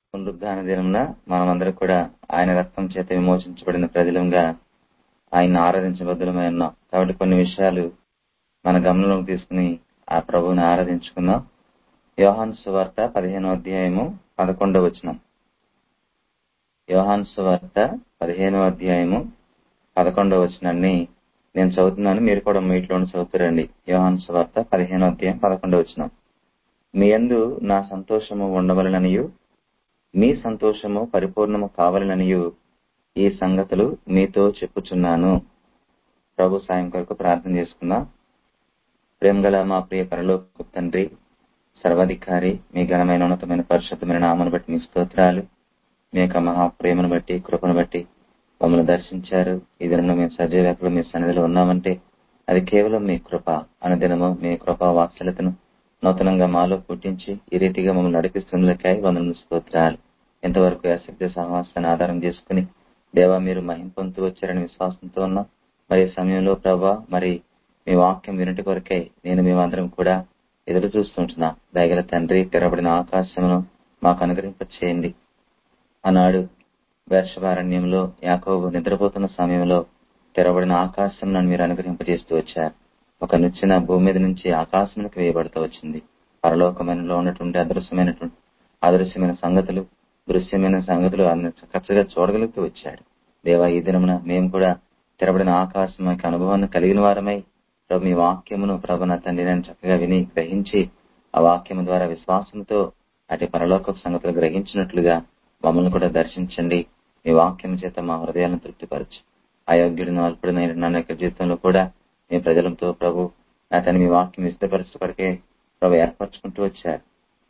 పునరుద్ధాన దినమున మనమందరం కూడా ఆయన రక్తం చేత విమోచించబడిన ప్రజలంగా ఆయన ఆరాధించబద్దులమై ఉన్నాం కాబట్టి కొన్ని విషయాలు మన గమనంలోకి తీసుకుని ఆ ప్రభువుని ఆరాధించుకుందాం యోహాన్ సువార్త పదిహేనో అధ్యాయము పదకొండవ వచనం యోహాన్ సువార్త పదిహేనో అధ్యాయము పదకొండవ వచనాన్ని నేను చదువుతున్నాను మీరు కూడా మీట్లోనే చదువుతారండి యోహాన్ సువార్త పదిహేనో అధ్యాయం పదకొండవ వచనం మీ యందు నా సంతోషము ఉండవలననియు మీ సంతోషము పరిపూర్ణము కావాలననియు ఈ సంగతులు మీతో చెప్పుచున్నాను ప్రభు సాయం కొరకు ప్రార్థన చేసుకుందాం ప్రేమగల మా ప్రియ పరలోక తండ్రి సర్వాధికారి మీ ఘనమైన ఉన్నతమైన పరిశుద్ధమైన నామను బట్టి మీ స్తోత్రాలు మీ యొక్క మహాప్రేమను బట్టి కృపను బట్టి మమ్మల్ని దర్శించారు ఈ దినంలో మేము సజీవకులు మీ సన్నిధిలో ఉన్నామంటే అది కేవలం మీ కృప అనుదినము మీ కృప వాత్సల్యతను నూతనంగా మాలో పుట్టించి ఈ రీతిగా మమ్మల్ని నడిపిస్తున్నకాయ వందల స్తోత్రాలు ఎంతవరకు ఆసక్తి సహవాసాన్ని ఆధారం చేసుకుని దేవా మీరు మహిం పొందుతూ వచ్చారని విశ్వాసంతో ఉన్నాం మరి ఈ సమయంలో ప్రభా మరి మీ వాక్యం వినటి కొరకై నేను మేమందరం కూడా ఎదురు చూస్తుంటున్నాం దయగల తండ్రి తెరబడిన ఆకాశమును మాకు అనుగ్రహింప చేయండి ఆనాడు వేర్షవారణ్యంలో యాకోబు నిద్రపోతున్న సమయంలో తెరబడిన ఆకాశం నన్ను మీరు అనుగ్రహింపజేస్తూ వచ్చారు ఒక నుచ్చిన భూమి మీద నుంచి ఆకాశమునికి వేయబడుతూ వచ్చింది పరలోకమైనలో ఉన్నటువంటి అదృశ్యమైనటువంటి అదృశ్యమైన సంగతులు దృశ్యమైన సంగతులు అన్ని చక్కగా చూడగలుగుతూ వచ్చాడు దేవా ఈ దినమున మేము కూడా తెరబడిన ఆకాశం యొక్క అనుభవాన్ని కలిగిన వారమై ప్రభు మీ వాక్యమును ప్రభు నా తండ్రి నేను చక్కగా విని గ్రహించి ఆ వాక్యము ద్వారా విశ్వాసంతో అటు పరలోక సంగతులు గ్రహించినట్లుగా మమ్మల్ని కూడా దర్శించండి మీ వాక్యం చేత మా హృదయాలను తృప్తిపరచు అయోగ్యుడిని అల్పుడినైన నా యొక్క జీవితంలో కూడా మీ ప్రజలతో ప్రభు అతని మీ వాక్యం విస్తపరచు కొరకే ప్రభు ఏర్పరచుకుంటూ వచ్చారు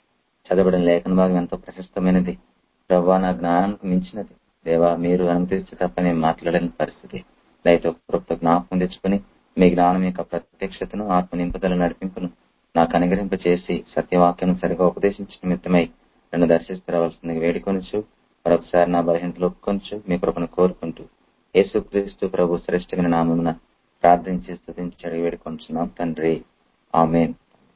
చదవడం లేఖన భాగం ఎంతో ప్రశస్తమైనది ప్రభు నా జ్ఞానానికి మించినది దేవా మీరు అనుమతిస్తే తప్ప నేను మాట్లాడలేని పరిస్థితి దయతో కృప్త జ్ఞాపకం తెచ్చుకుని మీ జ్ఞానం యొక్క ప్రత్యక్షతను ఆత్మ నింపుదల నడిపింపును నాకు అనుగ్రహింప చేసి సత్యవాక్యం సరిగా ఉపదేశించిన నిమిత్తమై నన్ను దర్శిస్తురావాల్సింది వేడుకొనొచ్చు మరొకసారి నా బలహీనతలు ఒప్పుకొనొచ్చు మీ కృపను కోరుకుంటూ యేసుక్రీస్తు ప్రభు శ్రేష్టమైన నామమున ప్రార్థించి స్థుతించి వేడుకొంచున్నాం తండ్రి ఆమెన్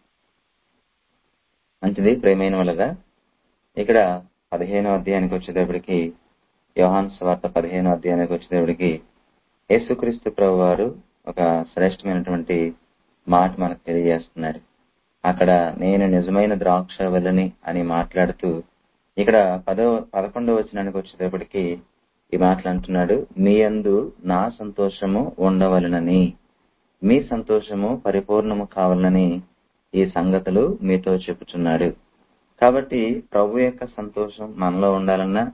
మంచిది ప్రేమైన వాళ్ళగా ఇక్కడ పదిహేనో అధ్యాయానికి వచ్చేటప్పటికి యోహాన్ స్వార్త పదిహేనో అధ్యాయానికి వచ్చేటప్పటికి యేసుక్రీస్తు ప్రభు వారు ఒక శ్రేష్టమైనటువంటి మాట మనకు తెలియజేస్తున్నాడు అక్కడ నేను నిజమైన ద్రాక్ష వల్లని అని మాట్లాడుతూ ఇక్కడ పదో పదకొండవ వచనానికి వచ్చేటప్పటికి ఈ మాటలు అంటున్నాడు మీ అందు నా సంతోషము ఉండవలనని మీ సంతోషము పరిపూర్ణము కావాలని ఈ సంగతులు మీతో చెప్పుచున్నాడు కాబట్టి ప్రభు యొక్క సంతోషం మనలో ఉండాలన్నా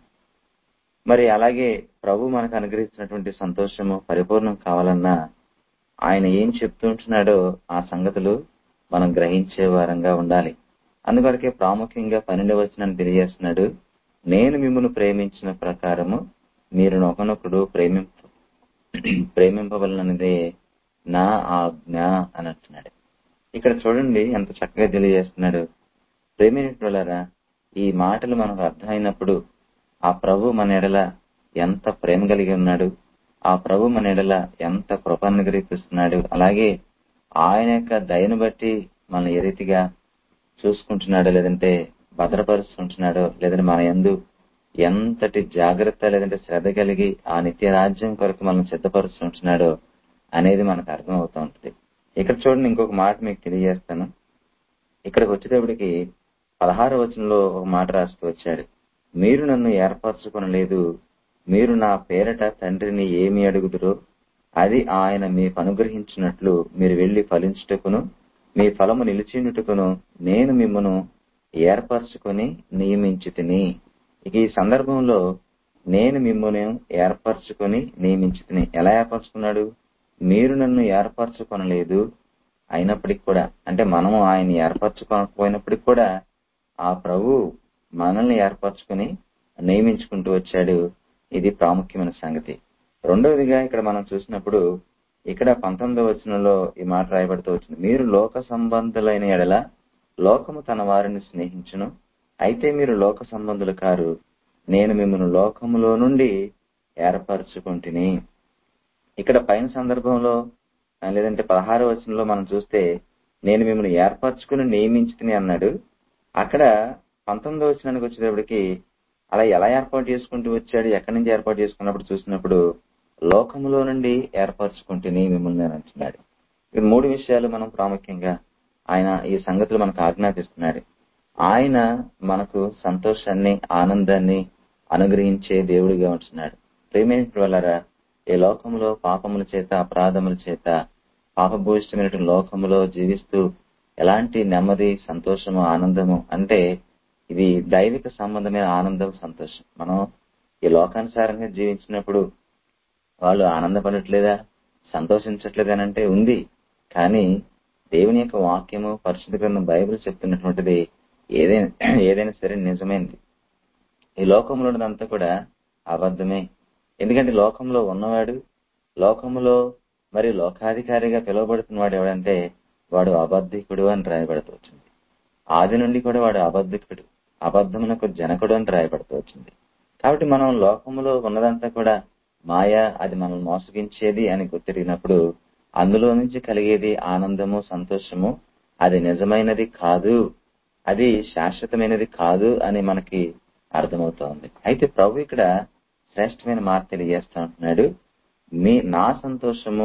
మరి అలాగే ప్రభు మనకు అనుగ్రహించినటువంటి సంతోషము పరిపూర్ణం కావాలన్నా ఆయన ఏం చెప్తుంటున్నాడో ఆ సంగతులు మనం గ్రహించే వారంగా ఉండాలి అందుకొరకే ప్రాముఖ్యంగా పన్నెండవ వచనాన్ని తెలియజేస్తున్నాడు నేను మిమ్మల్ని ప్రేమించిన ప్రకారము మీరు ఒకనొకడు ప్రేమింప ప్రేమింపవలనదే నా ఆజ్ఞ అని అంటున్నాడు ఇక్కడ చూడండి ఎంత చక్కగా తెలియజేస్తున్నాడు ప్రేమినట్టులారా ఈ మాటలు మనకు అర్థమైనప్పుడు ఆ ప్రభు మన ఎడల ఎంత ప్రేమ కలిగి ఉన్నాడు ఆ ప్రభు మన ఎడల ఎంత కృప అనుగ్రహిస్తున్నాడు అలాగే ఆయన యొక్క దయను బట్టి మనం ఏ రీతిగా చూసుకుంటున్నాడో లేదంటే భద్రపరుస్తుంటున్నాడో లేదంటే మన ఎందు ఎంతటి జాగ్రత్త లేదంటే శ్రద్ధ కలిగి ఆ నిత్య రాజ్యం కొరకు మనం సిద్ధపరుస్తుంటున్నాడో అనేది మనకు అర్థం అవుతూ ఉంటుంది ఇక్కడ చూడండి ఇంకొక మాట మీకు తెలియజేస్తాను ఇక్కడికి వచ్చేటప్పటికి పదహారు వచనంలో ఒక మాట రాస్తూ వచ్చాడు మీరు నన్ను ఏర్పరచుకొనలేదు మీరు నా పేరట తండ్రిని ఏమి అడుగుదురో అది ఆయన మీకు అనుగ్రహించినట్లు మీరు వెళ్లి ఫలించుటకును మీ ఫలము నిలిచినట్టుకును నేను మిమ్మను ఏర్పరచుకొని నియమించి తిని ఇక ఈ సందర్భంలో నేను మిమ్మల్ని ఏర్పరచుకొని నియమించి తిని ఎలా ఏర్పరచుకున్నాడు మీరు నన్ను ఏర్పరచుకొనలేదు అయినప్పటికి కూడా అంటే మనము ఆయన ఏర్పరచుకోకపోయినప్పటికి కూడా ఆ ప్రభు మనల్ని ఏర్పరచుకుని నియమించుకుంటూ వచ్చాడు ఇది ప్రాముఖ్యమైన సంగతి రెండవదిగా ఇక్కడ మనం చూసినప్పుడు ఇక్కడ పంతొమ్మిదవ వచనంలో ఈ మాట రాయబడుతూ వచ్చింది మీరు లోక సంబంధులైన ఎడల లోకము తన వారిని స్నేహించును అయితే మీరు లోక సంబంధులు కారు నేను మిమ్మల్ని లోకములో నుండి ఏర్పరచుకుంటుని ఇక్కడ పైన సందర్భంలో లేదంటే పదహారు వచనంలో మనం చూస్తే నేను మిమ్మల్ని ఏర్పరచుకుని నియమించుకుని అన్నాడు అక్కడ పంతొమ్మిదో వచనానికి వచ్చేటప్పటికి అలా ఎలా ఏర్పాటు చేసుకుంటూ వచ్చాడు ఎక్కడి నుంచి ఏర్పాటు చేసుకున్నప్పుడు చూసినప్పుడు లోకములో నుండి ఏర్పరచుకుంటుని మిమ్మల్ని అని అంటున్నాడు ఈ మూడు విషయాలు మనం ప్రాముఖ్యంగా ఆయన ఈ సంగతులు మనకు ఆజ్ఞాపిస్తున్నాడు ఆయన మనకు సంతోషాన్ని ఆనందాన్ని అనుగ్రహించే దేవుడిగా ఉంటున్నాడు ప్రేమేంటి వల్లరా ఈ లోకంలో పాపముల చేత అపరాధముల చేత పాపభూయిష్టమైన లోకములో జీవిస్తూ ఎలాంటి నెమ్మది సంతోషము ఆనందము అంటే ఇది దైవిక సంబంధమైన ఆనందం సంతోషం మనం ఈ లోకానుసారంగా జీవించినప్పుడు వాళ్ళు ఆనందపడట్లేదా సంతోషించట్లేదనంటే ఉంది కానీ దేవుని యొక్క వాక్యము పరిశుద్ధ గ్రంథం బైబిల్ చెప్తున్నటువంటిది ఏదైనా ఏదైనా సరే నిజమైంది ఈ లోకంలో ఉన్నదంతా కూడా అబద్ధమే ఎందుకంటే లోకంలో ఉన్నవాడు లోకంలో మరి లోకాధికారిగా పిలువబడుతున్నవాడు ఎవడంటే వాడు అబద్ధికుడు అని రాయబడుతూ వచ్చింది ఆది నుండి కూడా వాడు అబద్ధికుడు అబద్ధమునకు జనకుడు అని రాయబడుతూ వచ్చింది కాబట్టి మనం లోకములో ఉన్నదంతా కూడా మాయ అది మనల్ని మోసగించేది అని గుర్తిరిగినప్పుడు అందులో నుంచి కలిగేది ఆనందము సంతోషము అది నిజమైనది కాదు అది శాశ్వతమైనది కాదు అని మనకి అర్థమవుతోంది అయితే ప్రభు ఇక్కడ శ్రేష్టమైన మాట తెలియజేస్తా ఉంటున్నాడు మీ నా సంతోషము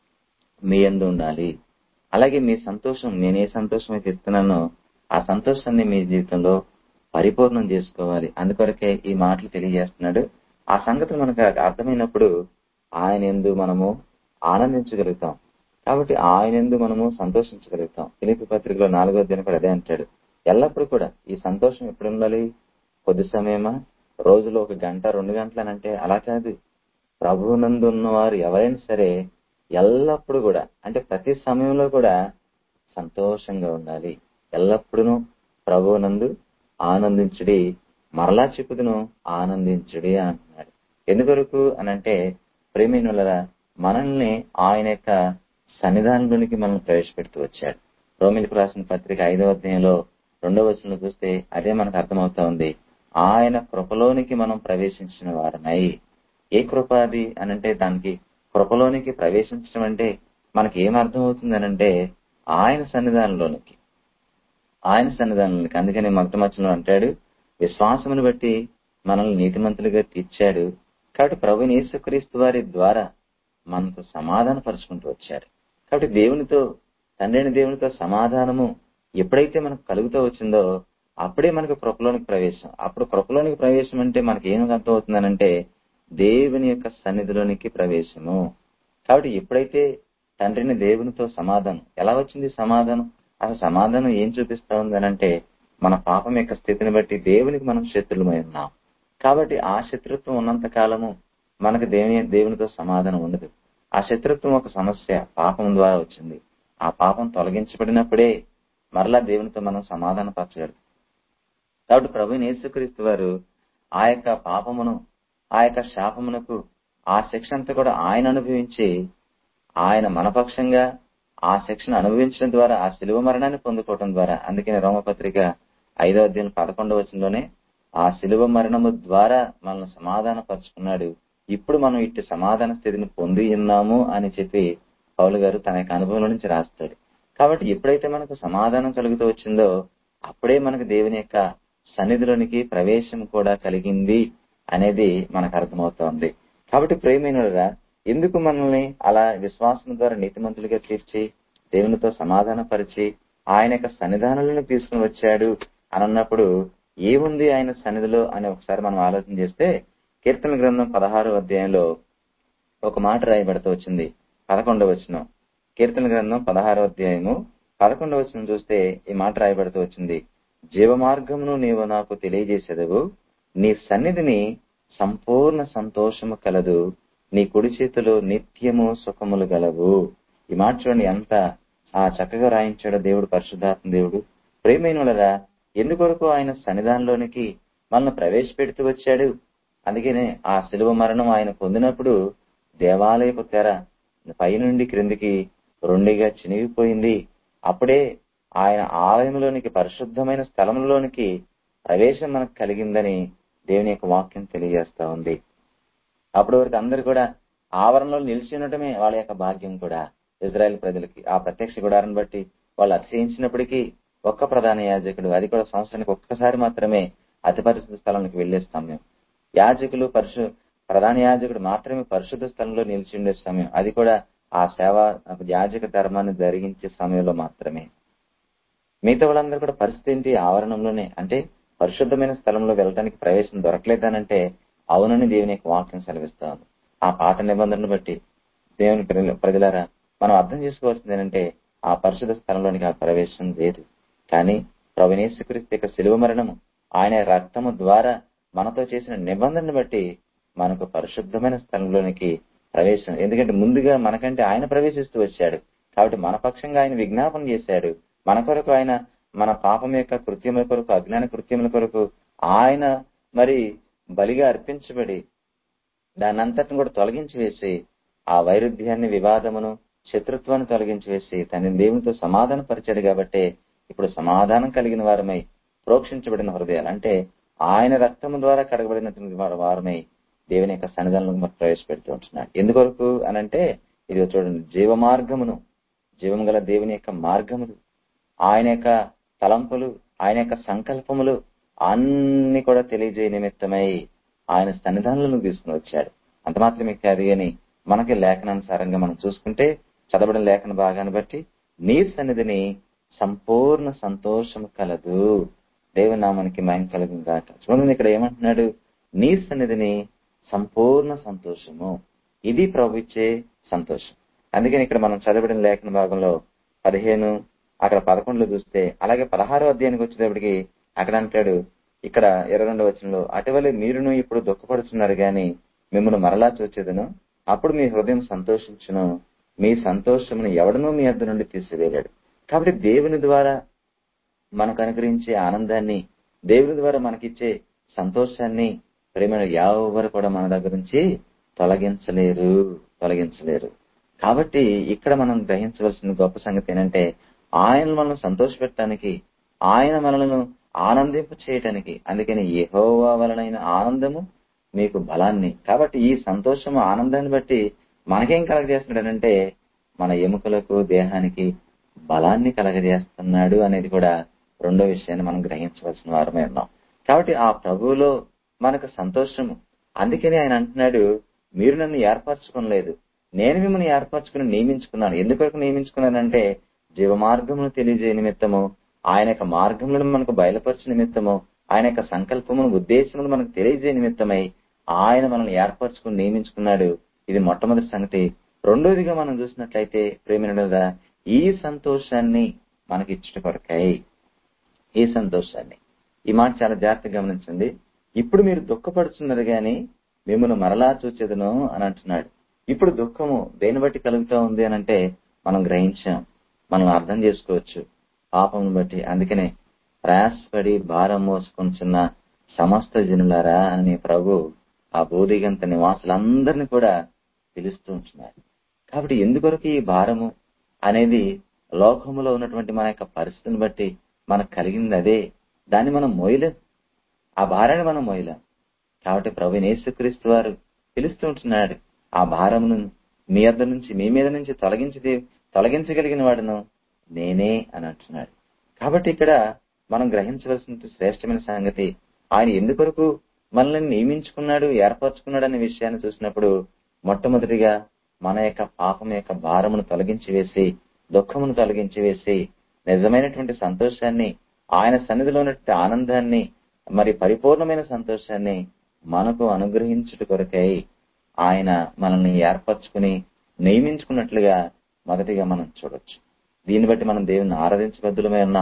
మీ ఎందు ఉండాలి అలాగే మీ సంతోషం నేను ఏ సంతోషం అయితే ఇస్తున్నానో ఆ సంతోషాన్ని మీ జీవితంలో పరిపూర్ణం చేసుకోవాలి అందుకొరకే ఈ మాటలు తెలియజేస్తున్నాడు ఆ సంగతి మనకు అర్థమైనప్పుడు ఆయన ఎందు మనము ఆనందించగలుగుతాం కాబట్టి ఆయన ఎందు మనము సంతోషించగలుగుతాం పిలిపి పత్రికలో నాలుగో దిన కూడా అదే అంటాడు ఎల్లప్పుడూ కూడా ఈ సంతోషం ఎప్పుడు ఉండాలి కొద్ది సమయమా రోజులో ఒక గంట రెండు గంటలనంటే అలా కాదు ప్రభువునందు ఉన్నవారు ఎవరైనా సరే ఎల్లప్పుడూ కూడా అంటే ప్రతి సమయంలో కూడా సంతోషంగా ఉండాలి ఎల్లప్పుడూ ప్రభువునందు ఆనందించుడి మరలా చెప్పుదును ఆనందించుడి అంటున్నాడు ఎందుకొరకు అనంటే ప్రేమినులరా మనల్ని ఆయన యొక్క సన్నిధానంలోనికి మనం ప్రవేశపెడుతూ వచ్చాడు రోమిలకు రాసిన పత్రిక ఐదవ అధ్యాయంలో రెండవ వచనంలో చూస్తే అదే మనకు అర్థమవుతా ఉంది ఆయన కృపలోనికి మనం ప్రవేశించిన వారమై ఏ కృప అది అనంటే దానికి కృపలోనికి ప్రవేశించడం అంటే మనకి ఏం అర్థమవుతుంది అనంటే ఆయన సన్నిధానంలోనికి ఆయన సన్నిధానంలోనికి అందుకని మగ్ధమచ్చలో అంటాడు విశ్వాసమును బట్టి మనల్ని నీతిమంతులుగా తీర్చాడు కాబట్టి ప్రభుని యేసుక్రీస్తు వారి ద్వారా మనతో సమాధాన పరుచుకుంటూ వచ్చాడు కాబట్టి దేవునితో తండ్రిని దేవునితో సమాధానము ఎప్పుడైతే మనకు కలుగుతూ వచ్చిందో అప్పుడే మనకు కృపలోనికి ప్రవేశం అప్పుడు కృపలోనికి ప్రవేశం అంటే మనకి ఏం అర్థమవుతుందనంటే దేవుని యొక్క సన్నిధిలోనికి ప్రవేశము కాబట్టి ఎప్పుడైతే తండ్రిని దేవునితో సమాధానం ఎలా వచ్చింది సమాధానం అసలు సమాధానం ఏం చూపిస్తా ఉందనంటే మన పాపం యొక్క స్థితిని బట్టి దేవునికి మనం శత్రులమై ఉన్నాం కాబట్టి ఆ శత్రుత్వం ఉన్నంత కాలము మనకు దేవుని దేవునితో సమాధానం ఉండదు ఆ శత్రుత్వం ఒక సమస్య పాపం ద్వారా వచ్చింది ఆ పాపం తొలగించబడినప్పుడే మరలా దేవునితో మనం సమాధాన పరచగలం కాబట్టి ప్రభు యేసుక్రీస్తు వారు ఆ యొక్క పాపమును ఆ యొక్క శాపమునకు ఆ శిక్ష అంతా కూడా ఆయన అనుభవించి ఆయన మనపక్షంగా ఆ శిక్షను అనుభవించడం ద్వారా ఆ శిలువ మరణాన్ని పొందుకోవడం ద్వారా అందుకని రోమపత్రిక ఐదో అధ్యాయం పదకొండవ వచనంలోనే ఆ శిలువ మరణము ద్వారా మనల్ని సమాధాన పరుచుకున్నాడు ఇప్పుడు మనం ఇట్టి సమాధాన స్థితిని పొంది ఉన్నాము అని చెప్పి పౌలు గారు తన యొక్క అనుభవం నుంచి రాస్తాడు కాబట్టి ఎప్పుడైతే మనకు సమాధానం కలుగుతూ వచ్చిందో అప్పుడే మనకు దేవుని యొక్క సన్నిధిలోనికి ప్రవేశం కూడా కలిగింది అనేది మనకు అర్థమవుతోంది కాబట్టి ప్రేమైనరా ఎందుకు మనల్ని అలా విశ్వాసం ద్వారా నీతిమంతులుగా తీర్చి దేవునితో సమాధాన పరిచి ఆయన యొక్క సన్నిధానంలో తీసుకుని వచ్చాడు అని అన్నప్పుడు ఏముంది ఆయన సన్నిధిలో అని ఒకసారి మనం ఆలోచన చేస్తే కీర్తన గ్రంథం పదహారు అధ్యాయంలో ఒక మాట రాయబడుతూ వచ్చింది పదకొండవ వచనం కీర్తన గ్రంథం పదహారో అధ్యాయము పదకొండవ వచనం చూస్తే ఈ మాట రాయబడుతూ వచ్చింది జీవ మార్గమును నీవు నాకు తెలియజేసేదవు నీ సన్నిధిని సంపూర్ణ సంతోషము కలదు నీ కుడి చేతిలో నిత్యము సుఖములు గలవు ఈ మాట చూడండి ఎంత ఆ చక్కగా రాయించాడో దేవుడు పరిశుద్ధాత్మ దేవుడు ప్రేమైనరా ఎందుకొరకు ఆయన సన్నిధానంలోనికి మనల్ని ప్రవేశపెడుతూ వచ్చాడు అందుకనే ఆ శిలువ మరణం ఆయన పొందినప్పుడు దేవాలయపు తెర పైనుండి క్రిందికి రెండుగా చినిగిపోయింది అప్పుడే ఆయన ఆలయంలోనికి పరిశుద్ధమైన స్థలంలోనికి ప్రవేశం మనకు కలిగిందని దేవుని యొక్క వాక్యం తెలియజేస్తా ఉంది అప్పటి వరకు అందరు కూడా ఆవరణలో నిలిచి ఉండటమే వాళ్ళ యొక్క భాగ్యం కూడా ఇజ్రాయెల్ ప్రజలకి ఆ ప్రత్యక్ష గుడారం బట్టి వాళ్ళు అతిశయించినప్పటికీ ఒక్క ప్రధాన యాజకుడు అది కూడా సంవత్సరానికి ఒక్కసారి మాత్రమే అతి పరిశుద్ధ స్థలానికి వెళ్లే సమయం యాజకులు పరిశు ప్రధాన యాజకుడు మాత్రమే పరిశుద్ధ స్థలంలో నిలిచి ఉండే సమయం అది కూడా ఆ సేవ యాజక ధర్మాన్ని జరిగించే సమయంలో మాత్రమే మిగతా వాళ్ళందరూ కూడా పరిస్థితి ఏంటి ఆవరణంలోనే అంటే పరిశుద్ధమైన స్థలంలో వెళ్ళడానికి ప్రవేశం దొరకలేదనంటే అవునని దేవుని యొక్క వాక్యం సెలవిస్తాను ఆ పాత నిబంధనను బట్టి దేవుని ప్రజల- ప్రజలారా మనం అర్థం చేసుకోవాల్సింది ఏంటంటే ఆ పరిశుద్ధ స్థలంలోనికి ఆ ప్రవేశం లేదు కానీ ప్రవణేశ్వరిస్తు యొక్క శిలువ మరణము ఆయన రక్తము ద్వారా మనతో చేసిన నిబంధనను బట్టి మనకు పరిశుద్ధమైన స్థలంలోనికి ప్రవేశం ఎందుకంటే ముందుగా మనకంటే ఆయన ప్రవేశిస్తూ వచ్చాడు కాబట్టి మన పక్షంగా ఆయన విజ్ఞాపన చేశాడు మన కొరకు ఆయన మన పాపం యొక్క కృత్యముల కొరకు అజ్ఞాన కృత్యముల కొరకు ఆయన మరి బలిగా అర్పించబడి దాన్ని అంతటిని కూడా తొలగించి వేసి ఆ వైరుధ్యాన్ని వివాదమును శత్రుత్వాన్ని తొలగించి వేసి తన దేవునితో సమాధాన పరిచాడు కాబట్టి ఇప్పుడు సమాధానం కలిగిన వారమై ప్రోక్షించబడిన హృదయాలు అంటే ఆయన రక్తము ద్వారా కడగబడినటువంటి వారు- వారమై దేవుని యొక్క సన్నిధానంలో మనం ప్రవేశపెడుతూ ఉంటున్నాడు ఎందుకొరకు అనంటే ఇది చూడండి జీవ మార్గమును జీవం గల దేవుని యొక్క మార్గములు ఆయన యొక్క తలంపులు ఆయన యొక్క సంకల్పములు అన్ని కూడా తెలియజేయ నిమిత్తమై ఆయన సన్నిధానంలో తీసుకుని వచ్చాడు అంత మాత్రమే కాదు కానీ మనకి లేఖనానుసారంగా మనం చూసుకుంటే చదవడం లేఖన భాగాన్ని బట్టి నీ సన్నిధిని సంపూర్ణ సంతోషం కలదు దేవుని నామానికి మయం కలుగు గాక చూడండి ఇక్కడ ఏమంటున్నాడు నీ సన్నిధిని సంపూర్ణ సంతోషము ఇది ప్రభు ఇచ్చే సంతోషం అందుకని ఇక్కడ మనం చదవడం లేఖన భాగంలో పదిహేను అక్కడ పదకొండులో చూస్తే అలాగే పదహారో అధ్యాయానికి వచ్చేటప్పటికి అక్కడ అంటాడు ఇక్కడ ఇరవై రెండో వచనంలో అటువలే మీరును ఇప్పుడు దుఃఖపడుతున్నారు గాని మిమ్మల్ని మరలా చూచేదను అప్పుడు మీ హృదయం సంతోషించును మీ సంతోషమును ఎవడనూ మీ అద్దు నుండి తీసివేయలేడు కాబట్టి దేవుని ద్వారా మనకు అనుగ్రహించే ఆనందాన్ని దేవుని ద్వారా మనకిచ్చే సంతోషాన్ని ప్రేమ ఎవరు కూడా మన దగ్గర నుంచి తొలగించలేరు తొలగించలేరు కాబట్టి ఇక్కడ మనం గ్రహించవలసిన గొప్ప సంగతి ఏంటంటే ఆయన మనల్ని సంతోషపెట్టడానికి ఆయన మనలను ఆనందింప చేయటానికి అందుకని యెహోవా వలనైన ఆనందము మీకు బలాన్ని కాబట్టి ఈ సంతోషం ఆనందాన్ని బట్టి మనకేం కలగజేస్తున్నాడంటే మన ఎముకలకు దేహానికి బలాన్ని కలగజేస్తున్నాడు అనేది కూడా రెండో విషయాన్ని మనం గ్రహించవలసిన వారమే ఉన్నాం కాబట్టి ఆ ప్రభువులో మనకు సంతోషము అందుకని ఆయన అంటున్నాడు మీరు నన్ను ఏర్పరచుకోలేదు నేను మిమ్మల్ని ఏర్పరచుకుని నియమించుకున్నాను ఎందుకొరకు నియమించుకున్నానంటే జీవ మార్గమును తెలియజే నిమిత్తము ఆయన యొక్క మార్గములను మనకు బయలుపరచు నిమిత్తము ఆయన యొక్క సంకల్పమును ఉద్దేశములు మనకు తెలియజే నిమిత్తమై ఆయన మనల్ని ఏర్పరచుకుని నియమించుకున్నాడు ఇది మొట్టమొదటి సంగతి రెండోదిగా మనం చూసినట్లయితే ప్రేమినుడుగా ఈ సంతోషాన్ని మనకి ఇచ్చట కొరకై ఈ సంతోషాన్ని ఈ మాట చాలా జాగ్రత్తగా గమనించండి ఇప్పుడు మీరు దుఃఖపడుతున్నారు గాని మిమ్మల్ని మరలా చూచేదను అని అంటున్నాడు ఇప్పుడు దుఃఖము దేని బట్టి కలుగుతా ఉంది అని అంటే మనం గ్రహించాం మనం అర్థం చేసుకోవచ్చు పాపం బట్టి అందుకనే ప్రయాసపడి భారం మోసుకుంటున్న సమస్త జనులారా అని ప్రభు ఆ బోధిగంత నివాసులందరినీ కూడా పిలుస్తూ ఉంటున్నాడు కాబట్టి ఎందుకొరకు ఈ భారము అనేది లోకములో ఉన్నటువంటి మన యొక్క పరిస్థితిని బట్టి మనకు కలిగింది అదే దాన్ని మనం మోయలేం ఆ భారాన్ని మనం మోయలేం కాబట్టి ప్రభు యేసుక్రీస్తు వారు పిలుస్తూ ఉంటున్నాడు ఆ భారమును మీ వద్ద నుంచి మీ మీద నుంచి తొలగించి తొలగించగలిగిన వాడును నేనే అని అంటున్నాడు కాబట్టి ఇక్కడ మనం గ్రహించవలసిన శ్రేష్టమైన సంగతి ఆయన ఎందుకొరకు మనల్ని నియమించుకున్నాడు ఏర్పరచుకున్నాడు అనే విషయాన్ని చూసినప్పుడు మొట్టమొదటిగా మన యొక్క పాపం యొక్క భారమును తొలగించి వేసి దుఃఖమును తొలగించి వేసి నిజమైనటువంటి సంతోషాన్ని ఆయన సన్నిధిలో ఉన్నటువంటి ఆనందాన్ని మరి పరిపూర్ణమైన సంతోషాన్ని మనకు అనుగ్రహించుట కొరకై ఆయన మనల్ని ఏర్పరచుకుని నియమించుకున్నట్లుగా మొదటిగా మనం చూడొచ్చు దీన్ని బట్టి మనం దేవుని ఆరాధించబద్దులమై ఉన్నాం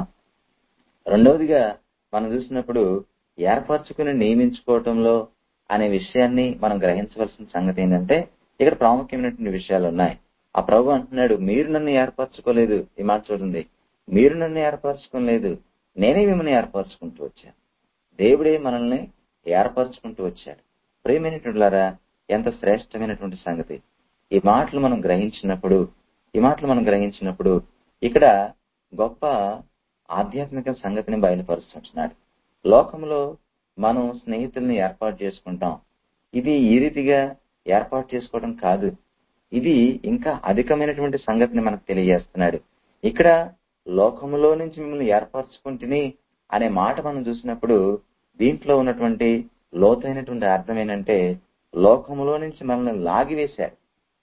రెండవదిగా మనం చూసినప్పుడు ఏర్పరచుకుని నియమించుకోవటంలో అనే విషయాన్ని మనం గ్రహించవలసిన సంగతి ఏంటంటే ఇక్కడ ప్రాముఖ్యమైనటువంటి విషయాలు ఉన్నాయి ఆ ప్రభు అంటున్నాడు మీరు నన్ను ఏర్పరచుకోలేదు ఈ మాట చూడండి మీరు నన్ను ఏర్పరచుకోలేదు నేనే మిమ్మల్ని ఏర్పరచుకుంటూ వచ్చాను దేవుడే మనల్ని ఏర్పరచుకుంటూ వచ్చాడు ప్రేమైనటువంటిలారా ఎంత శ్రేష్టమైనటువంటి సంగతి ఈ మాటలు మనం గ్రహించినప్పుడు ఈ మాటలు మనం గ్రహించినప్పుడు ఇక్కడ గొప్ప ఆధ్యాత్మిక సంగతిని బయలుపరుస్తుంటున్నాడు లోకంలో మనం స్నేహితుల్ని ఏర్పాటు చేసుకుంటాం ఇది ఈ రీతిగా ఏర్పాటు చేసుకోవడం కాదు ఇది ఇంకా అధికమైనటువంటి సంగతిని మనకు తెలియజేస్తున్నాడు ఇక్కడ లోకములో నుంచి మిమ్మల్ని ఏర్పరచుకుంటుని అనే మాట మనం చూసినప్పుడు దీంట్లో ఉన్నటువంటి లోతైనటువంటి అర్థం ఏంటంటే లోకములో నుంచి మనల్ని లాగివేశాడు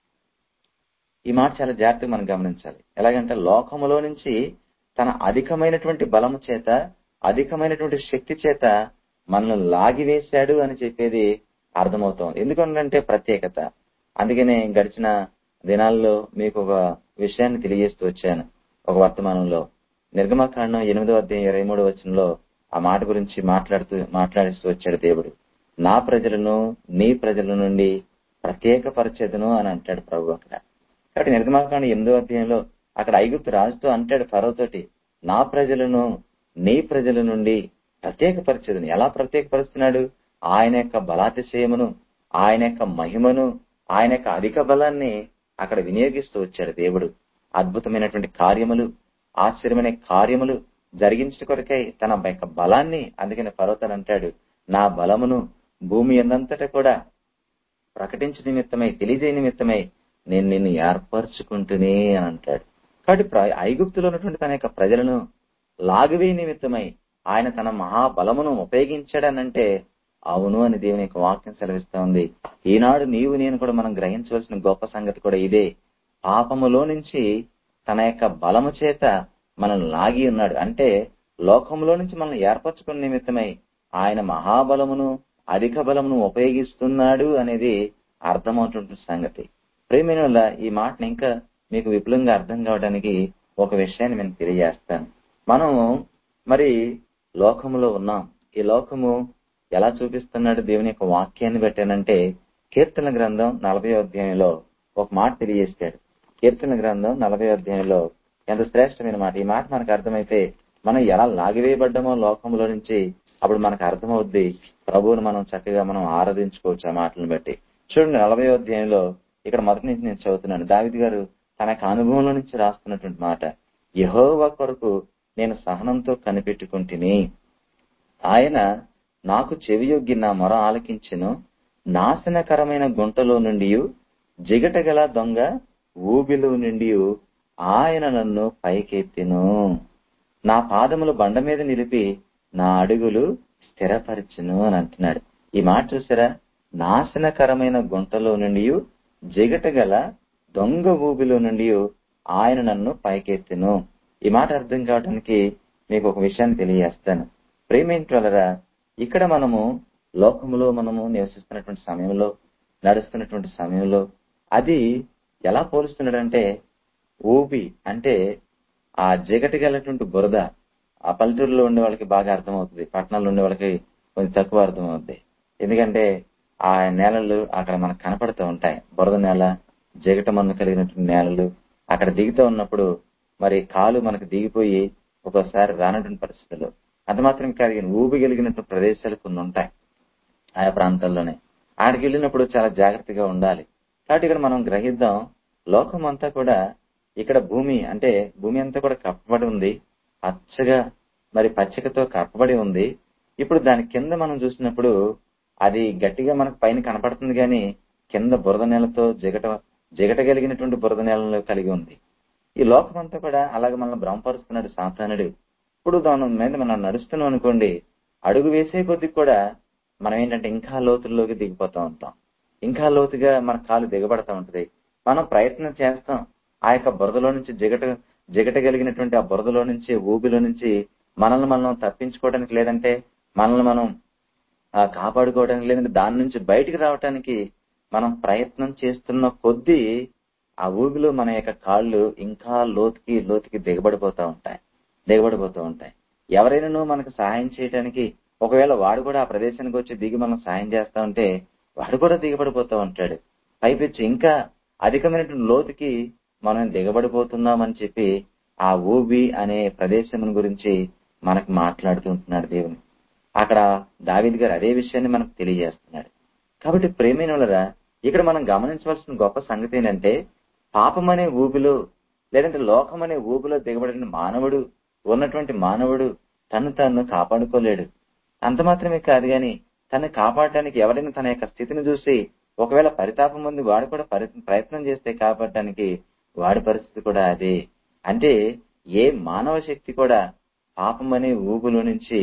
ఈ మాట చాలా జాగ్రత్తగా మనం గమనించాలి ఎలాగంటే లోకములో నుంచి తన అధికమైనటువంటి బలము చేత అధికమైనటువంటి శక్తి చేత మనల్ని లాగివేశాడు అని చెప్పేది అర్థమవుతాం ఎందుకంటే ప్రత్యేకత అందుకనే గడిచిన దినాల్లో మీకు ఒక విషయాన్ని తెలియజేస్తూ వచ్చాను ఒక వర్తమానంలో నిర్గమకాండం ఎనిమిదో అధ్యాయం ఇరవై మూడో వచనంలో ఆ మాట గురించి మాట్లాడుతూ మాట్లాడిస్తూ వచ్చాడు దేవుడు నా ప్రజలను నీ ప్రజల నుండి ప్రత్యేకపరచెదను అని అంటాడు ప్రభు అక్కడ కాబట్టి నిర్గమాకాండం ఎనిమిదో అధ్యాయంలో అక్కడ ఐగుప్తు రాజుతో అంటాడు ఫరోతోటి నా ప్రజలను నీ ప్రజల నుండి ప్రత్యేకపరచదును ఎలా ప్రత్యేకపరుస్తున్నాడు ఆయన యొక్క బలాతిశయమును ఆయన యొక్క మహిమను ఆయన యొక్క అధిక బలాన్ని అక్కడ వినియోగిస్తూ వచ్చాడు దేవుడు అద్భుతమైనటువంటి కార్యములు ఆశ్చర్యమైన కార్యములు జరిగించట కొరకై తన యొక్క బలాన్ని అందుకని పర్వతాలు అంటాడు నా బలమును భూమి ఎందంతటా కూడా ప్రకటించు నిమిత్తమై తెలియజే నిమిత్తమై నేను నిన్ను ఏర్పరచుకుంటూనే అని అంటాడు కాబట్టి ప్ర- ఐగుప్తులో ఉన్నటువంటి తన యొక్క ప్రజలను లాగువే నిమిత్తమై ఆయన తన మహాబలమును ఉపయోగించాడనంటే అవును అని దేవుని యొక్క వాక్యం సెలవిస్తా ఉంది ఈనాడు నీవు నేను కూడా మనం గ్రహించవలసిన గొప్ప సంగతి కూడా ఇదే పాపములో నుంచి తన యొక్క బలము చేత మనల్ని లాగి ఉన్నాడు అంటే లోకంలో నుంచి మనల్ని ఏర్పరచుకున్న నిమిత్తమై ఆయన మహాబలమును అధిక బలమును ఉపయోగిస్తున్నాడు అనేది అర్థమవుతున్న సంగతి ప్రేమైన వల్ల ఈ మాటను ఇంకా మీకు విపులంగా అర్థం కావడానికి ఒక విషయాన్ని నేను తెలియజేస్తాను మనం మరి లోకములో ఉన్నాం ఈ లోకము ఎలా చూపిస్తున్నాడు దేవుని యొక్క వాక్యాన్ని పెట్టానంటే కీర్తన గ్రంథం నలభై అధ్యాయంలో ఒక మాట తెలియజేస్తాడు కీర్తన గ్రంథం నలభై అధ్యాయంలో ఎంత శ్రేష్టమైన మాట ఈ మాట మనకు అర్థమైతే మనం ఎలా లాగివేయబడ్డామో లోకంలో నుంచి అప్పుడు మనకు అర్థమవుద్ది ప్రభువును మనం చక్కగా మనం ఆరాధించుకోవచ్చు ఆ మాటలను బట్టి చూడండి నలభై అధ్యాయంలో ఇక్కడ మొదటి నుంచి నేను చదువుతున్నాను దావిద్ గారు తన యొక్క అనుభవంలో నుంచి రాస్తున్నటువంటి మాట యహోవా కొరకు నేను సహనంతో కనిపెట్టుకుంటుని ఆయన నాకు చెవియొగ్గి నా మొర ఆలకించెను నాశనకరమైన గుంటలో నుండి జిగటగల దొంగ ఊబిలో నుండి ఆయన నన్ను పైకెత్తెను నా పాదములు బండ మీద నిలిపి నా అడుగులు స్థిరపరచును అని అంటున్నాడు ఈ మాట చూసారా నాశనకరమైన గుంటలో నుండి జిగటగల దొంగ ఊబిలో నుండి ఆయన నన్ను పైకెత్తెను ఈ మాట అర్థం కావడానికి మీకు ఒక విషయాన్ని తెలియజేస్తాను ప్రేమించగలరా ఇక్కడ మనము లోకములో మనము నివసిస్తున్నటువంటి సమయంలో నడుస్తున్నటువంటి సమయంలో అది ఎలా పోలుస్తున్నాడంటే ఊబి అంటే ఆ జిగటగలటువంటి బురద ఆ పల్లెటూరులో ఉండే వాళ్ళకి బాగా అర్థమవుతుంది పట్టణాల్లో ఉండే వాళ్ళకి కొంచెం తక్కువ అర్థమవుతుంది ఎందుకంటే ఆ నేలలు అక్కడ మనకు కనపడుతూ ఉంటాయి బురద నేల జిగట మన్ను కలిగినటువంటి నేలలు అక్కడ దిగుతూ ఉన్నప్పుడు మరి కాలు మనకు దిగిపోయి ఒక్కోసారి రానటువంటి పరిస్థితులు అంత మాత్రం కాదు కానీ ఊబి కలిగినటువంటి ప్రదేశాలు కొన్ని ఉంటాయి ఆయా ప్రాంతాల్లోనే ఆడికి వెళ్ళినప్పుడు చాలా జాగ్రత్తగా ఉండాలి కాబట్టి ఇక్కడ మనం గ్రహిద్దాం లోకం అంతా కూడా ఇక్కడ భూమి అంటే భూమి అంతా కూడా కప్పబడి ఉంది పచ్చగా మరి పచ్చికతో కప్పబడి ఉంది ఇప్పుడు దాని కింద మనం చూసినప్పుడు అది గట్టిగా మనకు పైన కనపడుతుంది కానీ కింద బురద నేలతో జిగట జిగట కలిగినటువంటి బురద నేలను కలిగి ఉంది ఈ లోకం అంతా కూడా అలాగే మనల్ని భ్రమపరుస్తున్నాడు సాతానుడు ఇప్పుడు దాని మీద మనం నడుస్తున్నాం అనుకోండి అడుగు వేసే కొద్ది కూడా మనం ఏంటంటే ఇంకా లోతుల్లోకి దిగిపోతా ఉంటాం ఇంకా లోతుగా మన కాలు దిగబడతా ఉంటది మనం ప్రయత్నం చేస్తాం ఆ యొక్క బురదలో నుంచి జిగట జిగట కలిగినటువంటి ఆ బురదలో నుంచి ఊబిలో నుంచి మనల్ని మనం తప్పించుకోవడానికి లేదంటే మనల్ని మనం ఆ, కాపాడుకోవడానికి లేదంటే దాని నుంచి బయటికి రావడానికి మనం ప్రయత్నం చేస్తున్న కొద్దీ ఆ ఊబిలో మన యొక్క కాళ్ళు ఇంకా లోతుకి లోతుకి దిగబడిపోతా ఉంటాయి దిగబడిపోతూ ఉంటాయి ఎవరైనాను మనకు సహాయం చేయడానికి ఒకవేళ వాడు కూడా ఆ ప్రదేశానికి వచ్చి దిగి మనం సహాయం చేస్తా ఉంటే వాడు కూడా దిగబడిపోతూ ఉంటాడు పైపెచ్చి ఇంకా అధికమైనటువంటి లోతుకి మనం దిగబడిపోతున్నామని చెప్పి ఆ ఊబి అనే ప్రదేశం గురించి మనకు మాట్లాడుతుంటున్నాడు దేవుని అక్కడ దావిద్ గారు అదే విషయాన్ని మనకు తెలియజేస్తున్నాడు కాబట్టి ప్రేమినులరా ఇక్కడ మనం గమనించవలసిన గొప్ప సంగతి ఏంటంటే పాపం అనే ఊబిలో లేదంటే లోకం అనే ఊబిలో దిగబడిన మానవుడు ఉన్నటువంటి మానవుడు తను తాను కాపాడుకోలేడు అంత మాత్రమే కాదు గాని తను కాపాడటానికి ఎవరైనా తన యొక్క స్థితిని చూసి ఒకవేళ పరితాపం ఉంది వాడు కూడా పరి- ప్రయత్నం చేస్తే కాపాడటానికి వాడి పరిస్థితి కూడా అదే అంటే ఏ మానవ శక్తి కూడా పాపం అనే ఊబులో నుంచి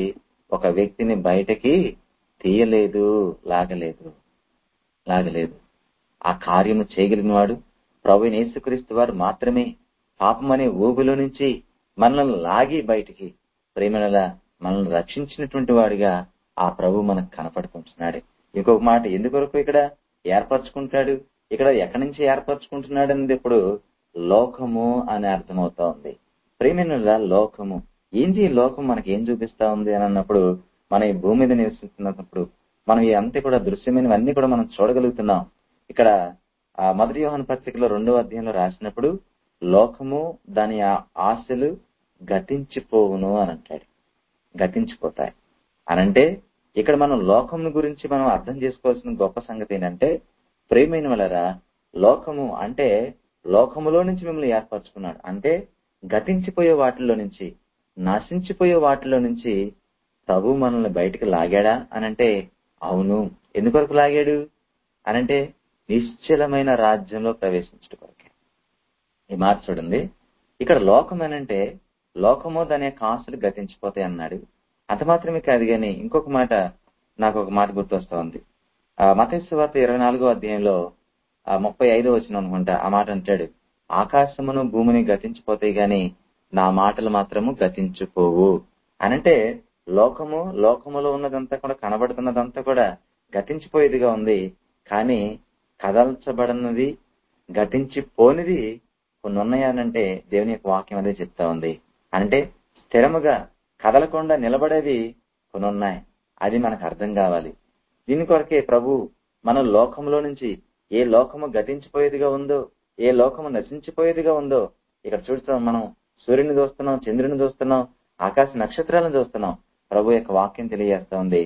ఒక వ్యక్తిని బయటకి తీయలేదు లాగలేదు లాగలేదు ఆ కార్యము చేయగలిగిన వాడు ప్రభు యేసుక్రీస్తు వారు మాత్రమే పాపమనే ఊబిలో నుంచి మనల్ని లాగి బయటికి ప్రేమల మనల్ని రక్షించినటువంటి వాడిగా ఆ ప్రభు మనకు కనపడుకుంటున్నాడు ఇంకొక మాట ఎందుకొరకు ఇక్కడ ఏర్పరచుకుంటాడు ఇక్కడ ఎక్కడి నుంచి ఏర్పరచుకుంటున్నాడు అనేది ఇప్పుడు లోకము అని అర్థమవుతా ఉంది ప్రేమినుల లోకము ఏంటి ఈ లోకం మనకి ఏం చూపిస్తా ఉంది అని అన్నప్పుడు మనం ఈ భూమి మీద నివసిస్తున్నప్పుడు మనం ఈ అంతే కూడా దృశ్యమైనవన్నీ కూడా మనం చూడగలుగుతున్నాం ఇక్కడ ఆ మొదటి యోహన పత్రికలో రెండవ అధ్యాయంలో రాసినప్పుడు లోకము దాని ఆ- ఆశలు గతించిపోవును అని అంటాడు గతించిపోతాయి అనంటే ఇక్కడ మనం లోకం గురించి మనం అర్థం చేసుకోవాల్సిన గొప్ప సంగతి ఏంటంటే ప్రేమైన వలరా లోకము అంటే లోకములో నుంచి మిమ్మల్ని ఏర్పరచుకున్నాడు అంటే గతించిపోయే వాటిలో నుంచి నశించిపోయే వాటిలో నుంచి ప్రభు మనల్ని బయటికి లాగాడా అనంటే అవును ఎందుకొరకు లాగాడు అనంటే నిశ్చలమైన రాజ్యంలో ప్రవేశించడం కొరకే ఈ మాట చూడండి ఇక్కడ లోకం అనంటే లోకము దాని యొక్క ఆశలు గతించిపోతాయి అన్నాడు అంత మాత్రమే కాదు కానీ ఇంకొక మాట నాకు ఒక మాట గుర్తొస్తా ఉంది ఆ మతేశ్వ వార్త ఇరవై నాలుగో అధ్యాయంలో ఆ ముప్పై ఐదో వచ్చిన అనుకుంటా ఆ మాట అంటాడు ఆకాశమును భూమిని గతించిపోతాయి గాని నా మాటలు మాత్రము గతించిపోవు అనంటే లోకము లోకములో ఉన్నదంతా కూడా కనబడుతున్నదంతా కూడా గతించిపోయేదిగా ఉంది కానీ కదల్చబడినది గతించిపోనిది కొన్ని ఉన్నాయనంటే దేవుని యొక్క వాక్యం అదే చెప్తా ఉంది అంటే స్థిరముగా కదలకుండా నిలబడేవి కొన్ని ఉన్నాయి అది మనకు అర్థం కావాలి దీని కొరకే ప్రభు మన లోకంలో నుంచి ఏ లోకము గతించిపోయేదిగా ఉందో ఏ లోకము నశించిపోయేదిగా ఉందో ఇక్కడ చూస్తున్నాం మనం సూర్యుని చూస్తున్నాం చంద్రుని చూస్తున్నాం ఆకాశ నక్షత్రాలను చూస్తున్నాం ప్రభు యొక్క వాక్యం తెలియజేస్తా ఉంది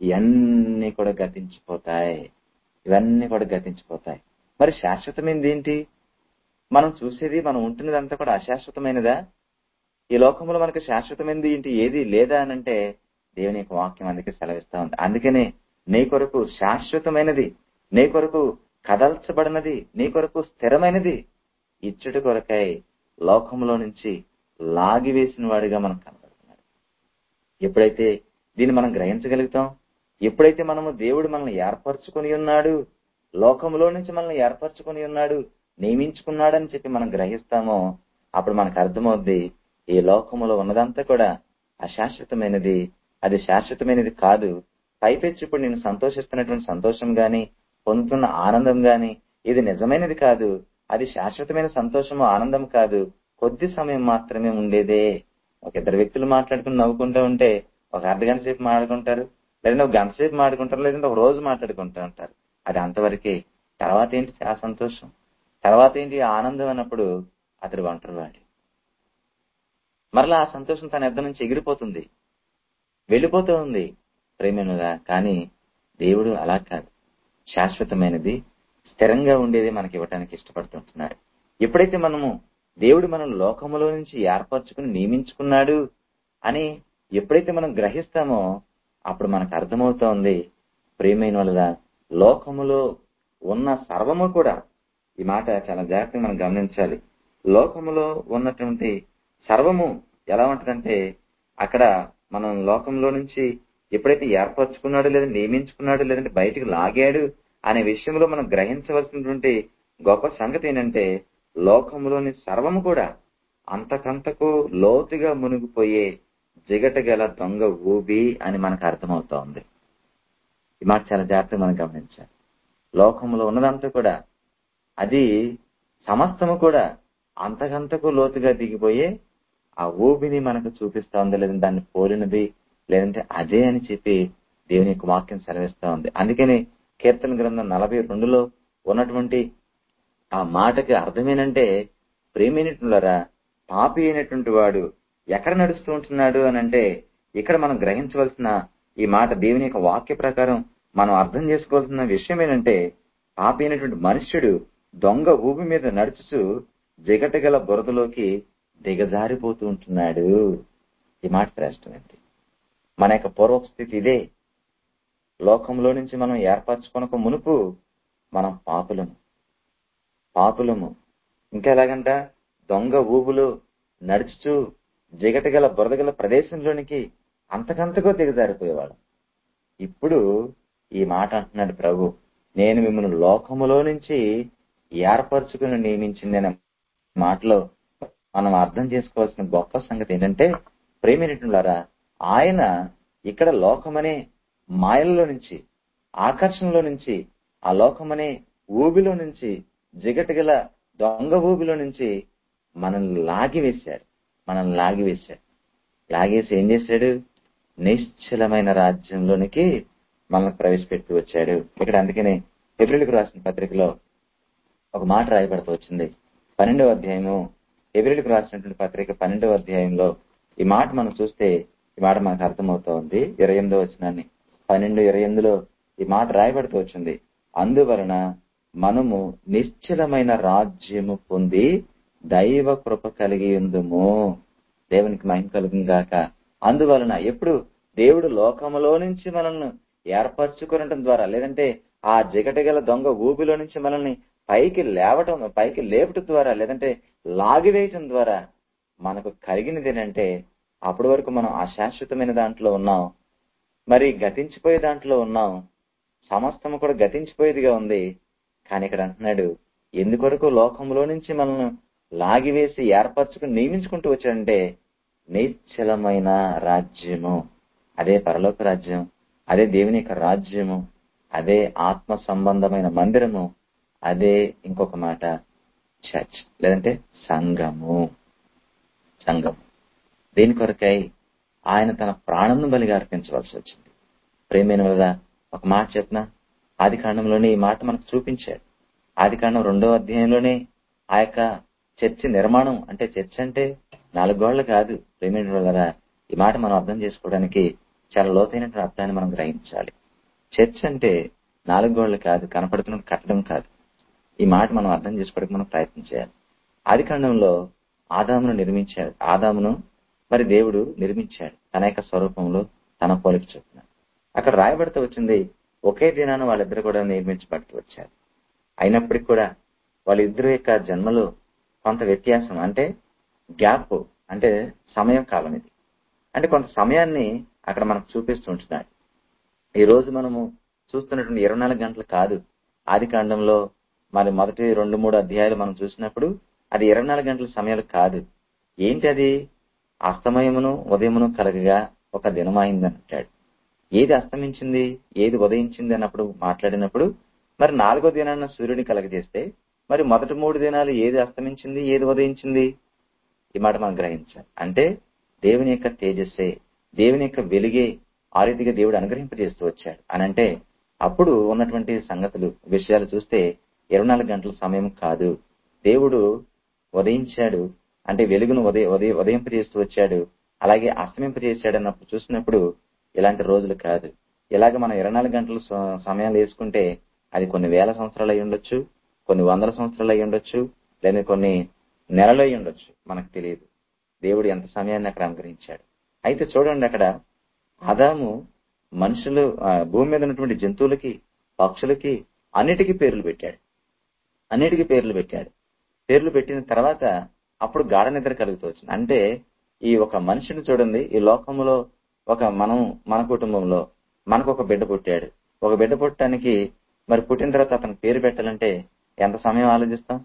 ఇవన్నీ కూడా గతించిపోతాయి ఇవన్నీ కూడా గతించిపోతాయి మరి శాశ్వతమైనది ఏంటి మనం చూసేది మనం ఉంటున్నదంతా కూడా అశాశ్వతమైనదా ఈ లోకంలో మనకు శాశ్వతమైనది ఏంటి ఏది లేదా అని అంటే దేవుని యొక్క వాక్యం అందుకే సెలవిస్తా ఉంది అందుకనే నీ కొరకు శాశ్వతమైనది నీ కొరకు కదల్చబడినది నీ కొరకు స్థిరమైనది ఇచ్చటి కొరకై లోకంలో నుంచి లాగివేసిన వాడిగా మనం కనబడుతున్నాడు ఎప్పుడైతే దీన్ని మనం గ్రహించగలుగుతాం ఎప్పుడైతే మనము దేవుడు మనల్ని ఏర్పరచుకొని ఉన్నాడు లోకంలో నుంచి మనల్ని ఏర్పరచుకొని ఉన్నాడు నియమించుకున్నాడని చెప్పి మనం గ్రహిస్తామో అప్పుడు మనకు అర్థమవుద్ది ఈ లోకములో ఉన్నదంతా కూడా అశాశ్వతమైనది అది శాశ్వతమైనది కాదు పైపెచ్చి ఇప్పుడు నేను సంతోషిస్తున్నటువంటి సంతోషం గాని పొందుతున్న ఆనందం గాని ఇది నిజమైనది కాదు అది శాశ్వతమైన సంతోషము ఆనందం కాదు కొద్ది సమయం మాత్రమే ఉండేదే ఒక ఇద్దరు వ్యక్తులు మాట్లాడుకుని నవ్వుకుంటూ ఉంటే ఒక అర్ధ గంట సేపు మాట్లాడుకుంటారు లేదంటే ఒక గంట సేపు మాట్లాడుకుంటారు లేదంటే ఒక రోజు మాట్లాడుకుంటూ ఉంటారు అది అంతవరకే తర్వాత ఏంటి ఆ సంతోషం తర్వాత ఏంటి ఆ ఆనందం అన్నప్పుడు అతడు ఒంటరి వాడి మరలా ఆ సంతోషం తన ఎద్ద నుంచి ఎగిరిపోతుంది వెళ్ళిపోతూ ఉంది ప్రేమనుగా కానీ దేవుడు అలా కాదు శాశ్వతమైనది స్థిరంగా ఉండేది మనకి ఇవ్వటానికి ఇష్టపడుతుంటున్నాడు ఎప్పుడైతే మనము దేవుడు మనం లోకములో నుంచి ఏర్పరచుకుని నియమించుకున్నాడు అని ఎప్పుడైతే మనం గ్రహిస్తామో అప్పుడు మనకు అర్థమవుతోంది ప్రేమైన వల్ల లోకములో ఉన్న సర్వము కూడా ఈ మాట చాలా జాగ్రత్తగా మనం గమనించాలి లోకములో ఉన్నటువంటి సర్వము ఎలా ఉంటదంటే అక్కడ మనం లోకంలో నుంచి ఎప్పుడైతే ఏర్పరచుకున్నాడు లేదా నియమించుకున్నాడు లేదంటే బయటికి లాగాడు అనే విషయంలో మనం గ్రహించవలసినటువంటి గొప్ప సంగతి ఏంటంటే లోకంలోని సర్వము కూడా అంతకంతకు లోతుగా మునిగిపోయే జిగట గల దొంగ ఊబి అని మనకు అర్థమవుతా ఉంది ఈ మాట చాలా జాగ్రత్తగా మనం గమనించాలి లోకంలో ఉన్నదంతా కూడా అది సమస్తము కూడా అంతకంతకు లోతుగా దిగిపోయే ఆ ఊబిని మనకు చూపిస్తా ఉంది లేదంటే దాన్ని పోలినది లేదంటే అదే అని చెప్పి దేవుని యొక్క వాక్యం సెలవిస్తా ఉంది అందుకని కీర్తన గ్రంథం నలభై రెండులో ఉన్నటువంటి ఆ మాటకి అర్థమేనంటే ప్రేమైనటులరా పాపి అయినటువంటి వాడు ఎక్కడ నడుస్తూ ఉంటున్నాడు అని అంటే ఇక్కడ మనం గ్రహించవలసిన ఈ మాట దేవుని యొక్క వాక్య ప్రకారం మనం అర్థం చేసుకోవాల్సిన విషయం ఏంటంటే పాపి అయినటువంటి మనుష్యుడు దొంగ ఊబి మీద నడుచుచు జిగటగల బురదలోకి దిగజారిపోతూ ఉంటున్నాడు ఈ మాట శ్రేష్టమైంది మన యొక్క పూర్వస్థితి ఇదే లోకంలో నుంచి మనం ఏర్పరచుకొనక మునుపు మనం పాపులము పాపులము ఇంకా ఎలాగంట దొంగ ఊబులు నడుచుచు జిగటగల బురదగల ప్రదేశంలోనికి అంతకంతకో దిగజారిపోయేవాళ్ళం ఇప్పుడు ఈ మాట అంటున్నాడు ప్రభు నేను మిమ్మల్ని లోకములో నుంచి ఏర్పరచుకుని నియమించింది మాటలో మనం అర్థం చేసుకోవాల్సిన గొప్ప సంగతి ఏంటంటే ప్రేమినటులారా ఆయన ఇక్కడ లోకమనే మాయల్లో నుంచి ఆకర్షణలో నుంచి ఆ లోకమనే ఊబిలో నుంచి జిగటగల దొంగ ఊబిలో నుంచి మనల్ని లాగివేశాడు మనల్ని లాగివేశాడు లాగేసి ఏం చేశాడు నిశ్చలమైన రాజ్యంలోనికి మనల్ని ప్రవేశపెట్టి వచ్చాడు ఇక్కడ అందుకనే ఏప్రిల్కి రాసిన పత్రికలో ఒక మాట రాయబడుతూ వచ్చింది పన్నెండవ అధ్యాయము ఏప్రిల్కి రాసినటువంటి పత్రిక పన్నెండవ అధ్యాయంలో ఈ మాట మనం చూస్తే ఈ మాట మనకు అర్థమవుతా ఉంది ఇరవై ఎనిమిదో వచ్చినాన్ని పన్నెండు ఇరవై ఎనిమిదిలో ఈ మాట రాయబడుతూ వచ్చింది అందువలన మనము నిశ్చలమైన రాజ్యము పొంది దైవ కృప కలిగి ఉందుము దేవునికి మహిమ కలుగును గాక అందువలన ఎప్పుడు దేవుడు లోకములో నుంచి మనల్ని ఏర్పరచుకోవడం ద్వారా లేదంటే ఆ జిగటగల దొంగ ఊబిలో నుంచి మనల్ని పైకి లేవటం పైకి లేపటం ద్వారా లేదంటే లాగివేయటం ద్వారా మనకు కలిగినది ఏంటంటే అప్పటి వరకు మనం అశాశ్వతమైన దాంట్లో ఉన్నాం మరి గతించిపోయే దాంట్లో ఉన్నాం సమస్తము కూడా గతించిపోయేదిగా ఉంది కానీ ఇక్కడ అంటున్నాడు ఎందుకొరకు లోకంలో నుంచి మనల్ని లాగివేసి ఏర్పరచుకుని నియమించుకుంటూ వచ్చాడంటే నిశ్చలమైన రాజ్యము అదే పరలోక రాజ్యం అదే దేవుని యొక్క రాజ్యము అదే ఆత్మ సంబంధమైన మందిరము అదే ఇంకొక మాట చర్చ్ లేదంటే సంఘము సంఘం దేని కొరకై ఆయన తన ప్రాణంను బలిగా అర్పించవలసి వచ్చింది ప్రేమైన వల్ల ఒక మాట చెప్పిన ఆది కాండంలోనే ఈ మాట మనకు చూపించాడు ఆది కాండం రెండో అధ్యాయంలోనే ఆ యొక్క చర్చి నిర్మాణం అంటే చర్చ్ అంటే నాలుగు గోడలు కాదు ప్రేమైన వల్ల ఈ మాట మనం అర్థం చేసుకోవడానికి చాలా లోతైనటువంటి అర్థాన్ని మనం గ్రహించాలి చర్చ్ అంటే నాలుగు గోడలు కాదు కనపడుతున్న కట్టడం కాదు ఈ మాట మనం అర్థం చేసుకోవడానికి మనం ప్రయత్నం చేయాలి ఆది కాండంలో ఆదామును నిర్మించాడు ఆదామును మరి దేవుడు నిర్మించాడు తన యొక్క స్వరూపంలో తన పోలిక చొప్పున అక్కడ రాయబడుతూ వచ్చింది ఒకే దినాన వాళ్ళిద్దరు కూడా నిర్మించబడుతూ వచ్చారు అయినప్పటికీ కూడా వాళ్ళిద్దరు యొక్క జన్మలో కొంత వ్యత్యాసం అంటే గ్యాప్ అంటే సమయం కాలం ఇది అంటే కొంత సమయాన్ని అక్కడ మనకు చూపిస్తూ ఉంటున్నాడు ఈ రోజు మనము చూస్తున్నటువంటి ఇరవై నాలుగు గంటలు కాదు ఆది కాండంలో మరి మొదటి రెండు మూడు అధ్యాయాలు మనం చూసినప్పుడు అది ఇరవై నాలుగు గంటల సమయాలు కాదు ఏంటి అది అస్తమయమును ఉదయమును కలగగా ఒక దినమైంది అంటాడు ఏది అస్తమించింది ఏది ఉదయించింది అన్నప్పుడు మాట్లాడినప్పుడు మరి నాలుగో దినాన్న సూర్యుని కలగజేస్తే మరి మొదటి మూడు దినాలు ఏది అస్తమించింది ఏది ఉదయించింది ఈ మాట మనం గ్రహించాలి అంటే దేవుని యొక్క తేజస్సే దేవుని యొక్క వెలుగే ఆ రీతిగా దేవుడు అనుగ్రహింపజేస్తూ వచ్చాడు అని అంటే అప్పుడు ఉన్నటువంటి సంగతులు విషయాలు చూస్తే ఇరవై నాలుగు గంటల సమయం కాదు దేవుడు ఉదయించాడు అంటే వెలుగును ఉదయ ఉదయ ఉదయింపజేస్తూ వచ్చాడు అలాగే అస్తమింపజేశాడు అన్నప్పుడు చూసినప్పుడు ఇలాంటి రోజులు కాదు ఇలాగ మనం ఇరవై నాలుగు గంటల స- సమయాలు వేసుకుంటే అది కొన్ని వేల సంవత్సరాలు అయి ఉండొచ్చు కొన్ని వందల సంవత్సరాలు అయి ఉండొచ్చు లేదా కొన్ని నెలలు అయి ఉండొచ్చు మనకు తెలియదు దేవుడు ఎంత సమయాన్ని అక్కడ అనుగ్రహించాడు అయితే చూడండి అక్కడ ఆదాము మనుషులు ఆ, భూమి మీద ఉన్నటువంటి జంతువులకి పక్షులకి అన్నిటికీ పేర్లు పెట్టాడు అన్నిటికీ పేర్లు పెట్టాడు పేర్లు పెట్టిన తర్వాత అప్పుడు గాఢ నిద్ర కలుగుతూ వచ్చింది అంటే ఈ ఒక మనిషిని చూడండి ఈ లోకంలో ఒక మనం మన కుటుంబంలో మనకు ఒక బిడ్డ పుట్టాడు ఒక బిడ్డ పుట్టడానికి మరి పుట్టిన తర్వాత అతనికి పేరు పెట్టాలంటే ఎంత సమయం ఆలోచిస్తాం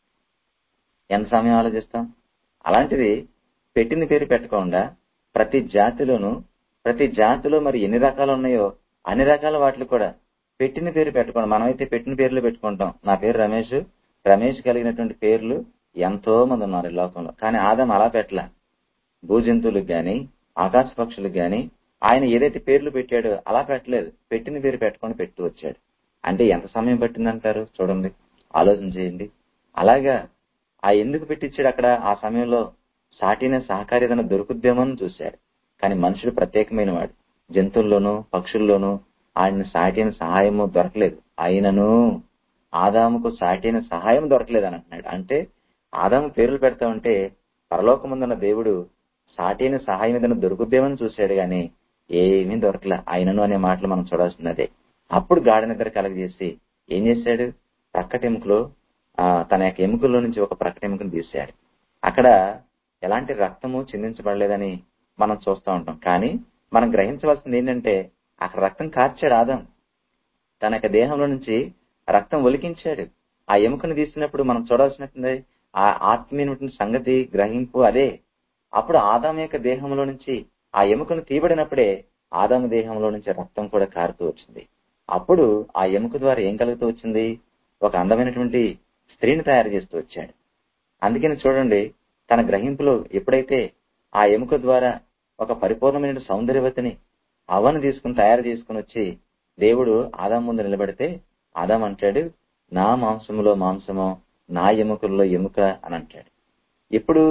ఎంత సమయం ఆలోచిస్తాం అలాంటిది పెట్టిన పేరు పెట్టకుండా ప్రతి జాతిలోనూ ప్రతి జాతిలో మరి ఎన్ని రకాలు ఉన్నాయో అన్ని రకాల వాటిలో కూడా పెట్టిన పేరు పెట్టుకోండి మనమైతే పెట్టిన పేర్లు పెట్టుకుంటాం నా పేరు రమేష్ రమేష్ కలిగినటువంటి పేర్లు ఎంతో మంది ఉన్నారు ఈ లోకంలో కానీ ఆదం అలా పెట్టలా భూజంతువులకు గాని ఆకాశ పక్షులకు గాని ఆయన ఏదైతే పేర్లు పెట్టాడో అలా పెట్టలేదు పెట్టిన పేరు పెట్టుకొని పెట్టు వచ్చాడు అంటే ఎంత సమయం పట్టిందంటారు చూడండి ఆలోచన చేయండి అలాగా ఆ ఎందుకు పెట్టించాడు అక్కడ ఆ సమయంలో సాటిన సహకారి ఏదైనా దొరుకుద్దేమో అని చూశాడు కానీ మనుషుడు ప్రత్యేకమైన వాడు జంతువుల్లోనూ పక్షుల్లోనూ ఆయన సాటిన సహాయము దొరకలేదు అయినను ఆదాముకు సాటిన సహాయం దొరకలేదు అని అంటున్నాడు అంటే ఆదాము పేర్లు పెడతా ఉంటే పరలోకముందున్న దేవుడు సాటిన సహాయం ఏదైనా దొరుకుద్దేమని చూశాడు గాని ఏమీ దొరకలే ఆయనను అనే మాటలు మనం చూడాల్సినదే అప్పుడు గాఢ నిద్ర కలగజేసి ఏం చేశాడు ప్రక్కటి ఎముకలో ఆ, తన యొక్క ఎముకల్లో నుంచి ఒక ప్రక్కటి ఎముకను తీశాడు అక్కడ ఎలాంటి రక్తము చిందించబడలేదని మనం చూస్తూ ఉంటాం కానీ మనం గ్రహించవలసింది ఏంటంటే అక్కడ రక్తం కార్చాడు ఆదాం తన యొక్క దేహంలో నుంచి రక్తం ఒలికించాడు ఆ ఎముకను తీసినప్పుడు మనం చూడాల్సినట్టుంది ఆ ఆత్మీయమైనటువంటి సంగతి గ్రహింపు అదే అప్పుడు ఆదాం యొక్క దేహంలో నుంచి ఆ ఎముకను తీయబడినప్పుడే ఆదాము దేహంలో నుంచి రక్తం కూడా కారుతూ వచ్చింది అప్పుడు ఆ ఎముక ద్వారా ఏం కలుగుతూ వచ్చింది ఒక అందమైనటువంటి స్త్రీని తయారు చేస్తూ వచ్చాడు అందుకని చూడండి తన గ్రహింపులో ఎప్పుడైతే ఆ ఎముక ద్వారా ఒక పరిపూర్ణమైన సౌందర్యవతిని అవను తీసుకుని తయారు చేసుకుని వచ్చి దేవుడు ఆదాం ముందు నిలబడితే ఆదాం అంటాడు నా మాంసములో మాంసమో నా ఎముకల్లో ఎముక అని అంటాడు ఇప్పుడు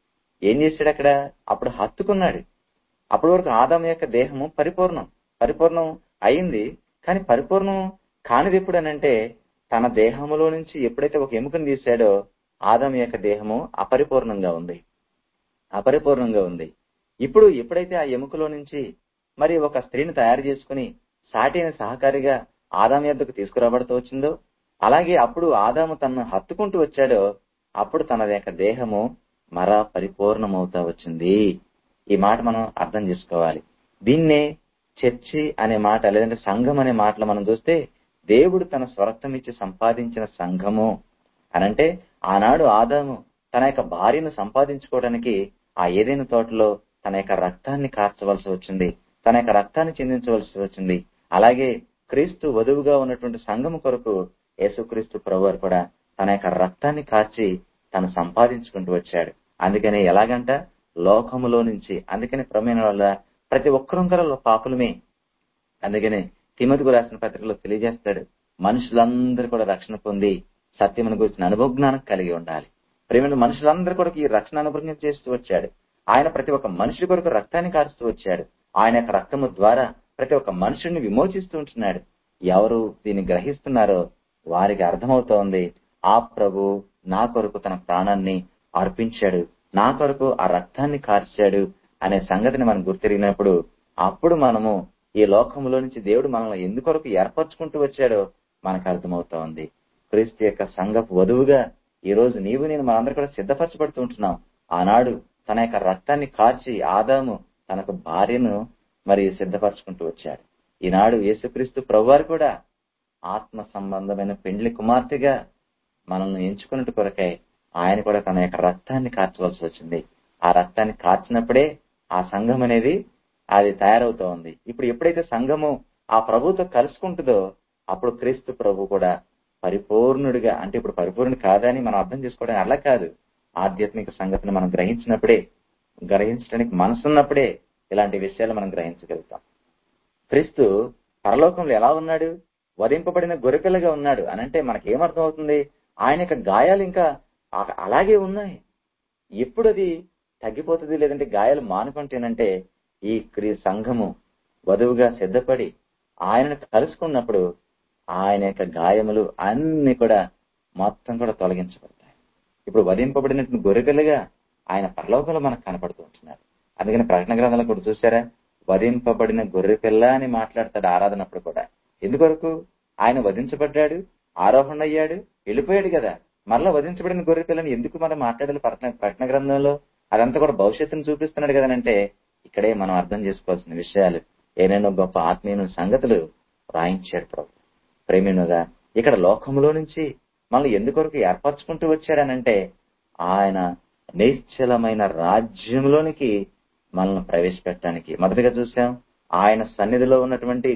ఏం చేశాడు అక్కడ అప్పుడు హత్తుకున్నాడు అప్పటి వరకు ఆదాం యొక్క దేహము పరిపూర్ణం పరిపూర్ణం అయింది కానీ పరిపూర్ణం కానిది ఎప్పుడనంటే తన దేహములో నుంచి ఎప్పుడైతే ఒక ఎముకను తీశాడో ఆదాం యొక్క దేహము అపరిపూర్ణంగా ఉంది అపరిపూర్ణంగా ఉంది ఇప్పుడు ఎప్పుడైతే ఆ ఎముకలో నుంచి మరి ఒక స్త్రీని తయారు చేసుకుని సాటి అయిన సహకారిగా ఆదాం యొద్దకు తీసుకురాబడుతూ వచ్చిందో అలాగే అప్పుడు ఆదాము తనను హత్తుకుంటూ వచ్చాడో అప్పుడు తన యొక్క దేహము మరా పరిపూర్ణమవుతా వచ్చింది ఈ మాట మనం అర్థం చేసుకోవాలి దీన్నే చర్చి అనే మాట లేదంటే సంఘం అనే మాటలు మనం చూస్తే దేవుడు తన స్వరక్తం ఇచ్చి సంపాదించిన సంఘము అనంటే ఆనాడు ఆదాము తన యొక్క భార్యను సంపాదించుకోవడానికి ఆ ఏదైనా తోటలో తన యొక్క రక్తాన్ని కార్చవలసి వచ్చింది తన యొక్క రక్తాన్ని చెందించవలసి వచ్చింది అలాగే క్రీస్తు వధువుగా ఉన్నటువంటి సంఘము కొరకు యేసుక్రీస్తు ప్రభువారు కూడా తన యొక్క రక్తాన్ని కార్చి తను సంపాదించుకుంటూ వచ్చాడు అందుకని ఎలాగంట లోకములో నుంచి అందుకని ప్రమేణ వల్ల ప్రతి ఒక్కరం కూడా పాపులమే అందుకని తిమతికు రాసిన పత్రికలో తెలియజేస్తాడు మనుషులందరూ కూడా రక్షణ పొంది సత్యమును గురించిన అనుభవజ్ఞానం కలిగి ఉండాలి ప్రేమ మనుషులందరూ కూడా ఈ రక్షణ అనుభవం చేస్తూ వచ్చాడు ఆయన ప్రతి ఒక్క మనిషి కొరకు రక్తాన్ని కారుస్తూ వచ్చాడు ఆయన యొక్క రక్తము ద్వారా ప్రతి ఒక్క మనుషుడిని విమోచిస్తూ ఉంటున్నాడు ఎవరు దీన్ని గ్రహిస్తున్నారో వారికి అర్థమవుతోంది ఆ ప్రభు నా కొరకు తన ప్రాణాన్ని అర్పించాడు నా కొరకు ఆ రక్తాన్ని కార్చాడు అనే సంగతిని మనం గుర్తిరిగినప్పుడు అప్పుడు మనము ఈ లోకంలో నుంచి దేవుడు మనల్ని ఎందుకొరకు ఏర్పరచుకుంటూ వచ్చాడో మనకు అర్థమవుతా ఉంది క్రీస్తు యొక్క సంఘపు వధువుగా ఈ రోజు నీవు నేను మనందరూ కూడా సిద్ధపరచబడుతూ ఉంటున్నాం ఆనాడు తన యొక్క రక్తాన్ని కార్చి ఆదాము తనకు భార్యను మరి సిద్ధపరచుకుంటూ వచ్చాడు ఈనాడు యేసుక్రీస్తు ప్రభువారు కూడా ఆత్మ సంబంధమైన పెండ్లి కుమార్తెగా మనల్ని ఎంచుకున్నట్టు కొరకై ఆయన కూడా తన యొక్క రక్తాన్ని కార్చవలసి వచ్చింది ఆ రక్తాన్ని కార్చినప్పుడే ఆ సంఘం అనేది అది తయారవుతా ఉంది ఇప్పుడు ఎప్పుడైతే సంఘము ఆ ప్రభుతో కలుసుకుంటుందో అప్పుడు క్రీస్తు ప్రభు కూడా పరిపూర్ణుడిగా అంటే ఇప్పుడు పరిపూర్ణుడు కాదని మనం అర్థం చేసుకోవడం అలా కాదు ఆధ్యాత్మిక సంగతిని మనం గ్రహించినప్పుడే గ్రహించడానికి మనసున్నప్పుడే ఇలాంటి విషయాలు మనం గ్రహించగలుగుతాం క్రీస్తు పరలోకంలో ఎలా ఉన్నాడు వధింపబడిన గొర్రెపిల్లగా ఉన్నాడు అని అంటే మనకి ఏమర్థం అవుతుంది ఆయన యొక్క గాయాలు ఇంకా ఆ- అలాగే ఉన్నాయి ఎప్పుడు అది తగ్గిపోతుంది లేదంటే గాయాలు మానుకుంటేనంటే ఈ క్రీ సంఘము వధువుగా సిద్ధపడి ఆయనను కలుసుకున్నప్పుడు ఆయన యొక్క గాయములు అన్ని కూడా మొత్తం కూడా తొలగించబడతాయి ఇప్పుడు వధింపబడినటువంటి గొర్రెపిల్లగా ఆయన పరలోకంలో మనకు కనపడుతూ ఉంటున్నాడు అందుకని ప్రకటన గ్రంథాలు కూడా చూసారా వధింపబడిన గొర్రెపిల్ల అని మాట్లాడతాడు ఆరాధనప్పుడు కూడా ఎందుకొరకు ఆయన వధించబడ్డాడు ఆరోహణ అయ్యాడు వెళ్ళిపోయాడు కదా మరలా వధించబడిన గొర్రెపిల్లని ఎందుకు మనం మాట్లాడాలి ప్రకటన ప్రకటన గ్రంథంలో అదంతా కూడా భవిష్యత్తును చూపిస్తున్నాడు కదనంటే ఇక్కడే మనం అర్థం చేసుకోవాల్సిన విషయాలు ఏనేనో గొప్ప ఆత్మీయ సంగతులు రాయించాడు ప్రభు ప్రేమినుగా ఇక్కడ లోకంలో నుంచి మనల్ని ఎందుకొరకు ఏర్పరచుకుంటూ వచ్చాడనంటే ఆయన నిశ్చలమైన రాజ్యంలోనికి మనల్ని ప్రవేశపెట్టడానికి మొదటిగా చూసాం ఆయన సన్నిధిలో ఉన్నటువంటి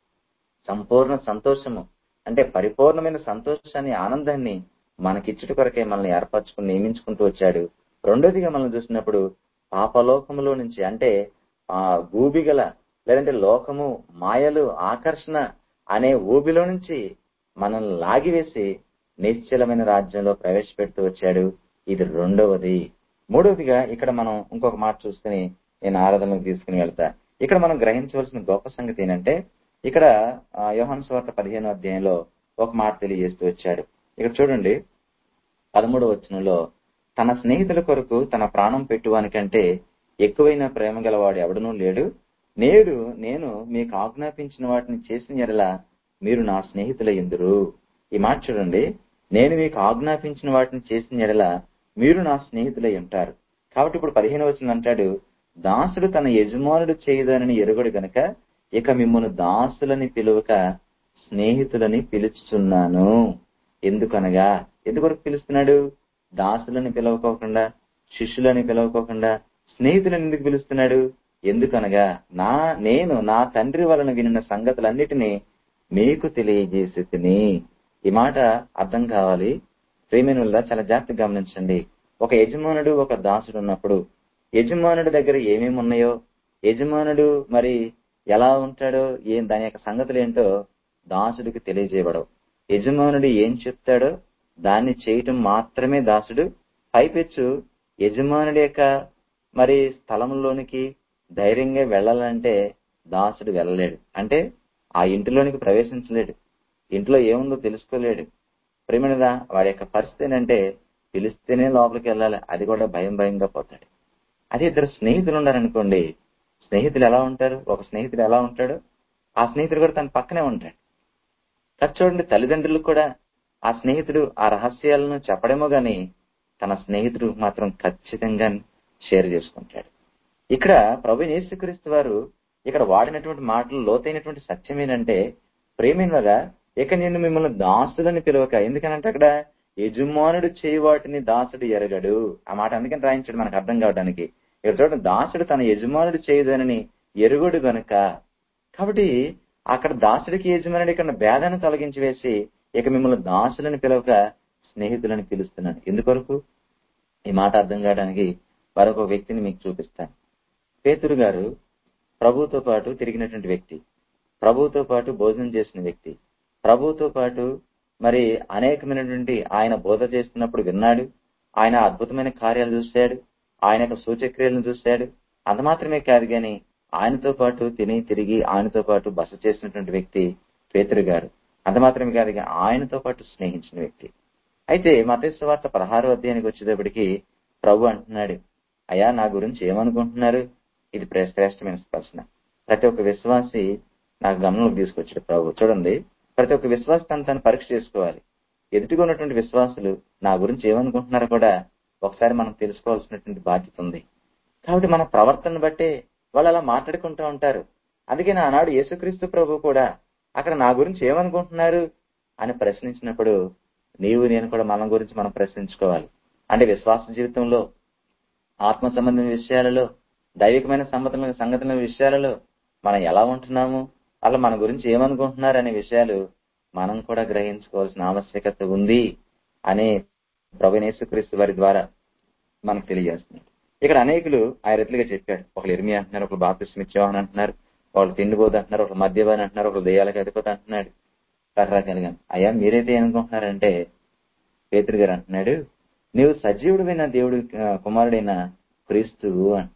సంపూర్ణ సంతోషము అంటే పరిపూర్ణమైన సంతోషాన్ని ఆనందాన్ని మనకిచ్చుట కొరకే మనల్ని ఏర్పరచుకుని నియమించుకుంటూ వచ్చాడు రెండోదిగా మనం చూసినప్పుడు పాపలోకములో నుంచి అంటే ఆ ఊబిగల లేదంటే లోకము మాయలు ఆకర్షణ అనే ఊబిలో నుంచి మనల్ని లాగివేసి నిశ్చలమైన రాజ్యంలో ప్రవేశపెడుతూ వచ్చాడు ఇది రెండవది మూడవదిగా ఇక్కడ మనం ఇంకొక మాట చూసుకుని నేను ఆరాధనకు తీసుకుని వెళ్తా ఇక్కడ మనం గ్రహించవలసిన గొప్ప సంగతి ఏంటంటే ఇక్కడ ఆ, యోహాను సువార్త పదిహేను అధ్యాయంలో ఒక మాట తెలియజేస్తూ వచ్చాడు ఇక్కడ చూడండి పదమూడవ వచనంలో తన స్నేహితుల కొరకు తన ప్రాణం పెట్టువానికంటే ఎక్కువైన ప్రేమ గలవాడు ఎవడనూ లేడు నేడు నేను మీకు ఆజ్ఞాపించిన వాటిని చేసిన ఎడల మీరు నా స్నేహితుల ఎందురు ఈ మాట చూడండి నేను మీకు ఆజ్ఞాపించిన వాటిని చేసిన ఎడల మీరు నా స్నేహితులై ఉంటారు కాబట్టి ఇప్పుడు పదిహేను వచనం అంటాడు దాసుడు తన యజమానుడు చేయదనని ఎరుగడు గనుక ఇక మిమ్మల్ని దాసులని పిలువక స్నేహితులని పిలుచుచున్నాను ఎందుకనగా ఎందుకొరకు పిలుస్తున్నాడు దాసులని పిలవకోకుండా శిష్యులని పిలవకోకుండా స్నేహితులను ఎందుకు పిలుస్తున్నాడు ఎందుకనగా నా నేను నా తండ్రి వలన వినిన సంగతులన్నిటినీ మీకు తెలియజేసి తిని ఈ మాట అర్థం కావాలి ప్రేమినుల్లా చాలా జాగ్రత్తగా గమనించండి ఒక యజమానుడు ఒక దాసుడు ఉన్నప్పుడు యజమానుడి దగ్గర ఏమేమి ఉన్నాయో యజమానుడు మరి ఎలా ఉంటాడో ఏం దాని యొక్క సంగతులు ఏంటో దాసుడికి తెలియజేయబడవు యజమానుడు ఏం చెప్తాడో దాన్ని చేయటం మాత్రమే దాసుడు పైపెచ్చు యజమానుడి యొక్క మరి స్థలంలోనికి ధైర్యంగా వెళ్ళాలంటే దాసుడు వెళ్ళలేడు అంటే ఆ ఇంటిలోనికి ప్రవేశించలేడు ఇంట్లో ఏముందో తెలుసుకోలేడు ప్రేమినదా వాడి యొక్క పరిస్థితి ఏంటంటే పిలిస్తేనే లోపలికి వెళ్ళాలి అది కూడా భయం భయంగా పోతాడు అదే ఇద్దరు స్నేహితులు ఉన్నారనుకోండి స్నేహితులు ఎలా ఉంటారు ఒక స్నేహితుడు ఎలా ఉంటాడు ఆ స్నేహితుడు కూడా తన పక్కనే ఉంటాడు ఖర్చు చూడండి తల్లిదండ్రులు కూడా ఆ స్నేహితుడు ఆ రహస్యాలను చెప్పడేమో గాని తన స్నేహితుడు మాత్రం ఖచ్చితంగా షేర్ చేసుకుంటాడు ఇక్కడ ప్రభు యేసుక్రీస్తు వారు ఇక్కడ వాడినటువంటి మాటలు లోతైనటువంటి సత్యం ఏంటంటే ప్రేమినగా ఇక నేను మిమ్మల్ని దాసులని పిలవక ఎందుకనంటే అక్కడ యజమానుడు చేయి వాటిని దాసుడు ఎరగడు ఆ మాట అందుకని రాయించాడు మనకు అర్థం కావడానికి ఇక్కడ చూడండి దాసుడు తన యజమానుడు చేయదనని ఎరుగుడు గనుక కాబట్టి అక్కడ దాసుడికి యజమానుడి ఇక్కడ భేదాన్ని తొలగించి వేసి ఇక మిమ్మల్ని దాసులని పిలవక స్నేహితులని పిలుస్తున్నాను ఎందుకొరకు ఈ మాట అర్థం కావడానికి మరొక వ్యక్తిని మీకు చూపిస్తాను పేతురు గారు ప్రభుతో పాటు తిరిగినటువంటి వ్యక్తి ప్రభుతో పాటు భోజనం చేసిన వ్యక్తి ప్రభుతో పాటు మరి అనేకమైనటువంటి ఆయన బోధ చేస్తున్నప్పుడు విన్నాడు ఆయన అద్భుతమైన కార్యాలు చూశాడు ఆయన యొక్క సూచక్రియలను చూశాడు అంత మాత్రమే కాదు గాని ఆయనతో పాటు తిని తిరిగి ఆయనతో పాటు బస చేసినటువంటి వ్యక్తి పేతురు గారు అంత మాత్రమే కాదు గాని ఆయనతో పాటు స్నేహించిన వ్యక్తి అయితే మతేశ్వ వార్త పదహారో అధ్యాయానికి వచ్చేటప్పటికి ప్రభు అంటున్నాడు అయ్యా నా గురించి ఏమనుకుంటున్నారు ఇది ప్రే- శ్రేష్టమైన ప్రశ్న ప్రతి ఒక్క విశ్వాసి నాకు గమనంలోకి తీసుకొచ్చాడు ప్రభు చూడండి ప్రతి ఒక్క విశ్వాసి తను తను పరీక్ష చేసుకోవాలి ఎదుటిగా ఉన్నటువంటి విశ్వాసులు నా గురించి ఏమనుకుంటున్నారో కూడా ఒకసారి మనం తెలుసుకోవాల్సినటువంటి బాధ్యత ఉంది కాబట్టి మన ప్రవర్తన బట్టే వాళ్ళు అలా మాట్లాడుకుంటూ ఉంటారు అందుకే ఆనాడు యేసుక్రీస్తు ప్రభు కూడా అక్కడ నా గురించి ఏమనుకుంటున్నారు అని ప్రశ్నించినప్పుడు నీవు నేను కూడా మన గురించి మనం ప్రశ్నించుకోవాలి అంటే విశ్వాస జీవితంలో ఆత్మ సంబంధం విషయాలలో దైవికమైన సంబంధం సంగతుల విషయాలలో మనం ఎలా ఉంటున్నాము అలా మన గురించి ఏమనుకుంటున్నారు అనే విషయాలు మనం కూడా గ్రహించుకోవాల్సిన ఆవశ్యకత ఉంది అని ప్రభునేసుక్రీస్తు వారి ద్వారా మనకు తెలియజేస్తున్నాడు ఇక్కడ అనేకులు ఆ రీతిగా చెప్పాడు ఒకళ్ళు ఇర్మి అంటున్నారు ఒకళ్ళు బాప్తిస్మ ఇచ్చేవాని అంటున్నారు వాళ్ళు తిండిపోదు అంటున్నారు ఒకళ్ళు మద్యపాని అంటున్నారు ఒకళ్ళు దెయ్యాలకు అధిపతి అంటున్నాడు రకరకాలుగా అయ్యా మీరైతే ఏమనుకుంటున్నారంటే పేతురు గారు అంటున్నాడు నీవు సజీవుడైన దేవుడు ఆ, కుమారుడైన క్రీస్తు అంటున్నాడు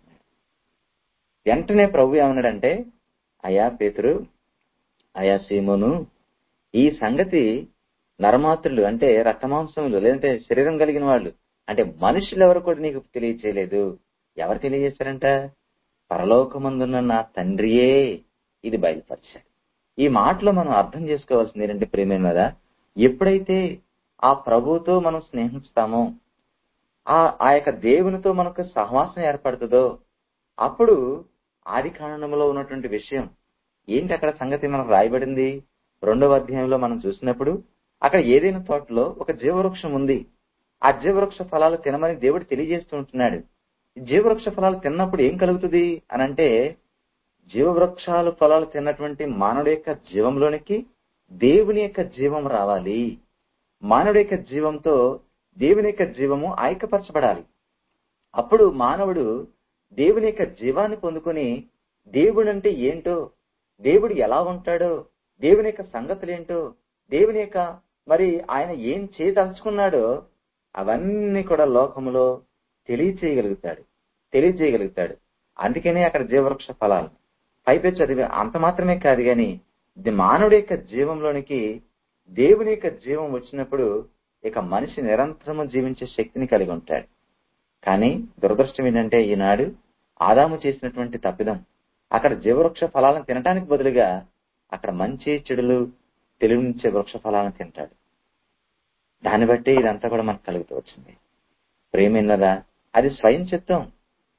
వెంటనే ప్రభు ఏమన్నాడంటే అయ్యా పేతురు అయ్యా సీమోను ఈ సంగతి నరమాత్రులు అంటే రక్తమాంసములు లేదంటే శరీరం కలిగిన వాళ్ళు అంటే మనుషులు ఎవరు కూడా నీకు తెలియచేయలేదు ఎవరు తెలియజేశారంట పరలోకమందున్న నా తండ్రియే ఇది బయలుపరిచాడు ఈ మాటలో మనం అర్థం చేసుకోవాల్సింది ఏంటంటే ప్రేమే కదా ఎప్పుడైతే ఆ ప్రభువుతో మనం స్నేహిస్తామో ఆ ఆ యొక్క దేవునితో మనకు సహవాసం ఏర్పడుతుందో అప్పుడు ఆది కాండంలో ఉన్నటువంటి విషయం ఏంటి అక్కడ సంగతి మనకు రాయబడింది రెండవ అధ్యాయంలో మనం చూసినప్పుడు అక్కడ ఏదైనా తోటలో ఒక జీవవృక్షం ఉంది ఆ జీవవృక్ష ఫలాలు తినమని దేవుడు తెలియజేస్తూ ఉంటున్నాడు ఈ జీవవృక్ష ఫలాలు తిన్నప్పుడు ఏం కలుగుతుంది అని అంటే జీవవృక్షాలు ఫలాలు తిన్నటువంటి మానవుడి యొక్క జీవంలోనికి దేవుని యొక్క జీవం రావాలి మానవుడి యొక్క జీవంతో దేవుని యొక్క జీవము ఐక్యపరచబడాలి అప్పుడు మానవుడు దేవుని యొక్క జీవాన్ని పొందుకొని దేవుడు అంటే ఏంటో దేవుడు ఎలా ఉంటాడో దేవుని యొక్క సంగతులేంటో దేవుని యొక్క మరి ఆయన ఏం చేయదలుచుకున్నాడో అవన్నీ కూడా లోకములో తెలియచేయగలుగుతాడు తెలియచేయగలుగుతాడు అందుకనే అక్కడ జీవవృక్ష ఫలాలు పైపెచ్చు అది అంత మాత్రమే కాదు గాని ఇది మానవుడి యొక్క జీవంలోనికి దేవుని యొక్క జీవం వచ్చినప్పుడు ఇక మనిషి నిరంతరము జీవించే శక్తిని కలిగి ఉంటాడు కానీ దురదృష్టం ఏంటంటే ఈనాడు ఆదాము చేసినటువంటి తప్పిదం అక్కడ జీవవృక్ష ఫలాలను తినటానికి బదులుగా అక్కడ మంచి చెడులు తెలివించే వృక్ష ఫలాలను తింటాడు దాన్ని బట్టి ఇదంతా కూడా మనకు కలుగుతూ వచ్చింది ప్రేమిన్నదా అది స్వయం చిత్తం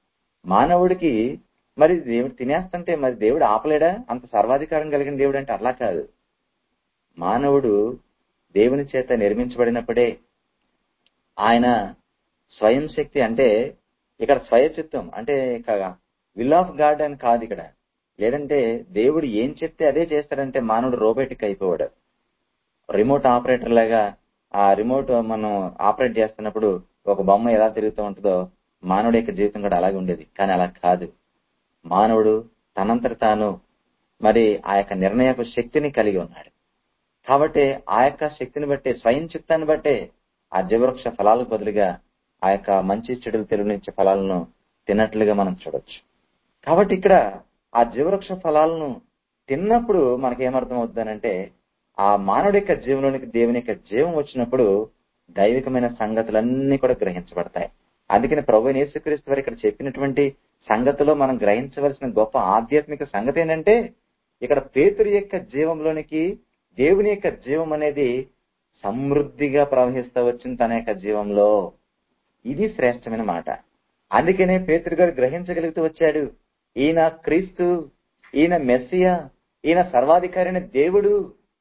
మానవుడికి మరి దేవుడు తినేస్తుంటే మరి దేవుడు ఆపలేడా అంత సర్వాధికారం కలిగిన దేవుడు అంటే అలా కాదు మానవుడు దేవుని చేత నిర్మించబడినప్పుడే ఆయన స్వయం శక్తి అంటే ఇక్కడ స్వయచిత్తం అంటే ఇక విల్ ఆఫ్ గాడ్ అని కాదు ఇక్కడ లేదంటే దేవుడు ఏం చెప్తే అదే చేస్తాడంటే మానవుడు రోబోటిక్ అయిపోవాడు రిమోట్ ఆపరేటర్ లాగా ఆ రిమోట్ మనం ఆపరేట్ చేస్తున్నప్పుడు ఒక బొమ్మ ఎలా తిరుగుతూ ఉంటుందో మానవుడి యొక్క జీవితం కూడా అలాగే ఉండేది కానీ అలా కాదు మానవుడు తనంతట తాను మరి ఆ యొక్క నిర్ణయపు శక్తిని కలిగి ఉన్నాడు కాబట్టి ఆ యొక్క శక్తిని బట్టే స్వయం చిత్తాన్ని బట్టే ఆ జీవవృక్ష ఫలాలకు బదులుగా ఆ యొక్క మంచి చెడులు తెలుగునిచ్చే ఫలాలను తిన్నట్లుగా మనం చూడొచ్చు కాబట్టి ఇక్కడ ఆ జీవవృక్ష ఫలాలను తిన్నప్పుడు మనకేమర్థం అవుతుందనంటే ఆ మానవుడి యొక్క జీవంలోనికి దేవుని యొక్క జీవం వచ్చినప్పుడు దైవికమైన సంగతులన్నీ కూడా గ్రహించబడతాయి అందుకని ప్రభు యేసుక్రీస్తు వారు ఇక్కడ చెప్పినటువంటి సంగతిలో మనం గ్రహించవలసిన గొప్ప ఆధ్యాత్మిక సంగతి ఏంటంటే ఇక్కడ పేతురు యొక్క జీవంలోనికి దేవుని యొక్క జీవం అనేది సమృద్ధిగా ప్రవహిస్తూ వచ్చింది తన యొక్క జీవంలో ఇది శ్రేష్టమైన మాట అందుకనే పేతురు గారు గ్రహించగలుగుతూ వచ్చాడు ఈయన క్రీస్తు ఈయన మెస్సియా ఈయన సర్వాధికారైన దేవుడు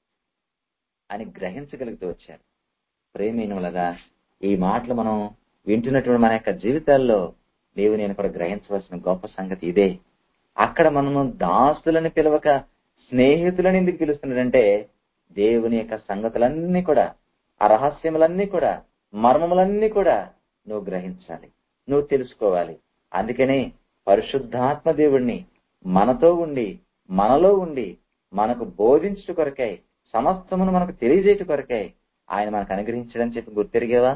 అని గ్రహించగలుగుతూ వచ్చాడు ప్రేమీనులగా ఈ మాటలు మనం వింటున్నటువంటి మన యొక్క జీవితాల్లో నీవు నేను కూడా గ్రహించవలసిన గొప్ప సంగతి ఇదే అక్కడ మనము దాసులని పిలవక స్నేహితులని ఎందుకు పిలుస్తున్నాడంటే దేవుని యొక్క సంగతులన్నీ కూడా ఆ రహస్యములన్నీ కూడా మర్మములన్నీ కూడా నువ్వు గ్రహించాలి నువ్వు తెలుసుకోవాలి అందుకనే పరిశుద్ధాత్మ దేవుణ్ణి మనతో ఉండి మనలో ఉండి మనకు బోధించుట కొరకై సమస్తమును మనకు తెలియజేయట కొరకై ఆయన మనకు అనుగ్రహించడని చెప్పి గుర్తెరిగేవా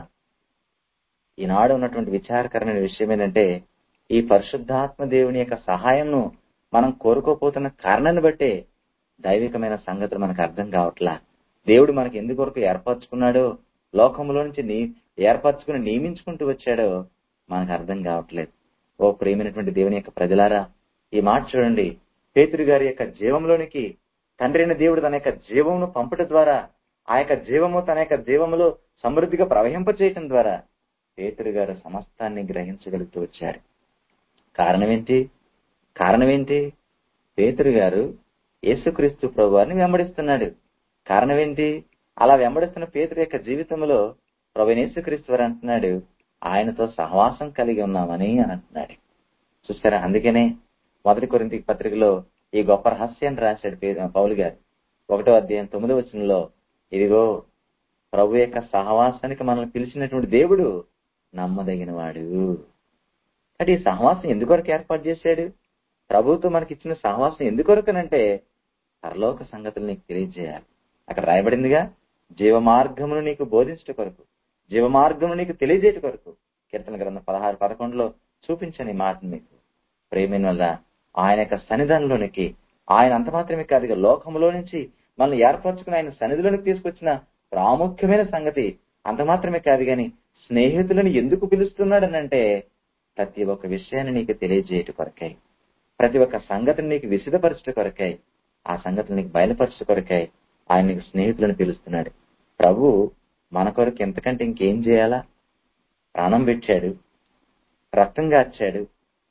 ఈనాడు ఉన్నటువంటి విచారకరమైన విషయం ఏంటంటే ఈ పరిశుద్ధాత్మ దేవుని యొక్క సహాయంను మనం కోరుకోపోతున్న కారణాన్ని బట్టే దైవికమైన సంగతులు మనకు అర్థం కావట్లా దేవుడు మనకి ఎందుకొరకు ఏర్పరచుకున్నాడో లోకంలో నుంచి నీ ఏర్పరచుకుని నియమించుకుంటూ వచ్చాడో మనకు అర్థం కావట్లేదు ఓ ప్రేమైనటువంటి దేవుని యొక్క ప్రజలారా ఈ మాట చూడండి పేతురు గారి యొక్క జీవంలోనికి తండ్రి అయిన దేవుడు తన యొక్క జీవమును పంపట ద్వారా ఆ యొక్క జీవము తన యొక్క జీవములో సమృద్ధిగా ప్రవహింపచేయటం ద్వారా పేతురు గారు సమస్తాన్ని గ్రహించగలుగుతూ వచ్చారు కారణం ఏంటి కారణం ఏంటి పేతురు గారు యేసుక్రీస్తు ప్రభు వారిని వెంబడిస్తున్నాడు కారణం ఏంటి అలా వెంబడిస్తున్న పేతురు యొక్క జీవితంలో ప్రభు యేసుక్రీస్తు వారు అంటున్నాడు ఆయనతో సహవాసం కలిగి ఉన్నామని అని అంటున్నాడు చూస్తారా అందుకనే మొదటి కొరింతి పత్రికలో ఈ గొప్ప రహస్యాన్ని రాశాడు పే- పౌలు గారు ఒకటో అధ్యాయం తొమ్మిదో వచనంలో ఇదిగో ప్రభు యొక్క సహవాసానికి మనల్ని పిలిచినటువంటి దేవుడు నమ్మదగిన వాడు అంటే ఈ సహవాసం ఎందుకొరకు ఏర్పాటు చేశాడు ప్రభుతో మనకి ఇచ్చిన సహవాసం ఎందుకొరకనంటే పరలోక సంగతులు నీకు తెలియజేయాలి అక్కడ రాయబడిందిగా జీవ మార్గమును నీకు బోధించట కొరకు జీవ మార్గమును నీకు తెలియజేయట కొరకు కీర్తన గ్రంథం పదహారు పదకొండులో చూపించని మాట మీకు ప్రేమిన వల్ల ఆయన యొక్క సన్నిధానంలోనికి ఆయన అంత మాత్రమే కాదు లోకంలో నుంచి మనల్ని ఏర్పరచుకుని ఆయన సన్నిధిలోనికి తీసుకొచ్చిన ప్రాముఖ్యమైన సంగతి అంత మాత్రమే కాదు గాని స్నేహితులను ఎందుకు పిలుస్తున్నాడనంటే ప్రతి ఒక్క విషయాన్ని నీకు తెలియజేయట కొరకై ప్రతి ఒక్క సంగతిని నీకు విసిదపరచుట కొరకై ఆ సంగతిని నీకు బయలుపరచుట కొరకై ఆయన నీకు స్నేహితులను పిలుస్తున్నాడు ప్రభు మన కొరకు ఎంతకంటే ఇంకేం చేయాలా ప్రాణం పెట్టాడు రక్తం గార్చాడు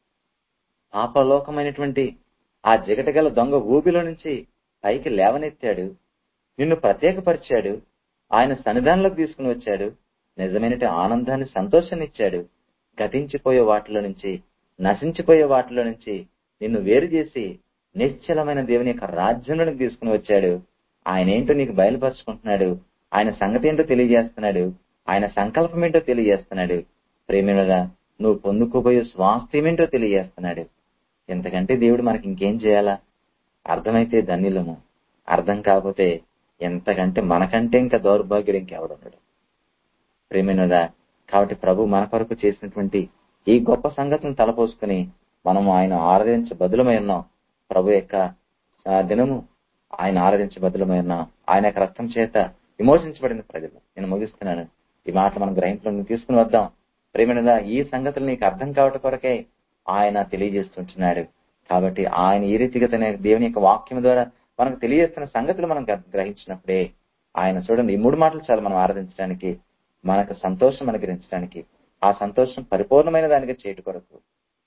పాపలోకమైనటువంటి ఆ జిగటగల దొంగ ఊబిలో నుంచి పైకి లేవనెత్తాడు నిన్ను ప్రత్యేకపరిచాడు ఆయన సన్నిధానంలోకి తీసుకుని వచ్చాడు నిజమైన ఆనందాన్ని సంతోషాన్ని ఇచ్చాడు గతించిపోయే వాటిలో నుంచి నశించిపోయే వాటిలో నుంచి నిన్ను వేరు చేసి నిశ్చలమైన దేవుని యొక్క రాజ్యంలోనికి తీసుకుని వచ్చాడు ఆయన ఏంటో నీకు బయలుపరుచుకుంటున్నాడు ఆయన సంగతి ఏంటో తెలియజేస్తున్నాడు ఆయన సంకల్పం ఏంటో తెలియజేస్తున్నాడు ప్రేమినుగా నువ్వు పొందుకోబోయే స్వాస్థ్యం ఏంటో తెలియజేస్తున్నాడు ఎంతకంటే దేవుడు మనకి ఇంకేం చేయాలా అర్థమైతే ధన్యులము అర్థం కాకపోతే ఎంతకంటే మనకంటే ఇంకా దౌర్భాగ్యుడు ఇంకెవడున్నాడు ప్రేమినుదా కాబట్టి ప్రభు మన కొరకు చేసినటువంటి ఈ గొప్ప సంగతిని తలపోసుకుని మనము ఆయన ఆరాధించ బదులమై ఉన్నాం ప్రభు యొక్క ఆ, దినము ఆయన ఆరాధించ బదులమై ఉన్నాం ఆయన యొక్క రక్తం చేత విమోచించబడిన ప్రజలు నేను ముగిస్తున్నాను ఈ మాటలు మనం గ్రహింపులను తీసుకుని వద్దాం ప్రేమినదా ఈ సంగతులు నీకు అర్థం కావటం కొరకే ఆయన తెలియజేస్తుంటున్నాడు కాబట్టి ఆయన ఈ రీతిగా తన దేవుని యొక్క వాక్యం ద్వారా మనకు తెలియజేస్తున్న సంగతులు మనం గ్ర- గ్రహించినప్పుడే ఆయన చూడండి ఈ మూడు మాటలు చాలు మనం ఆరాధించడానికి మనకు సంతోషం అనుగ్రహించడానికి ఆ సంతోషం పరిపూర్ణమైన దానిగా చేయట కొరకు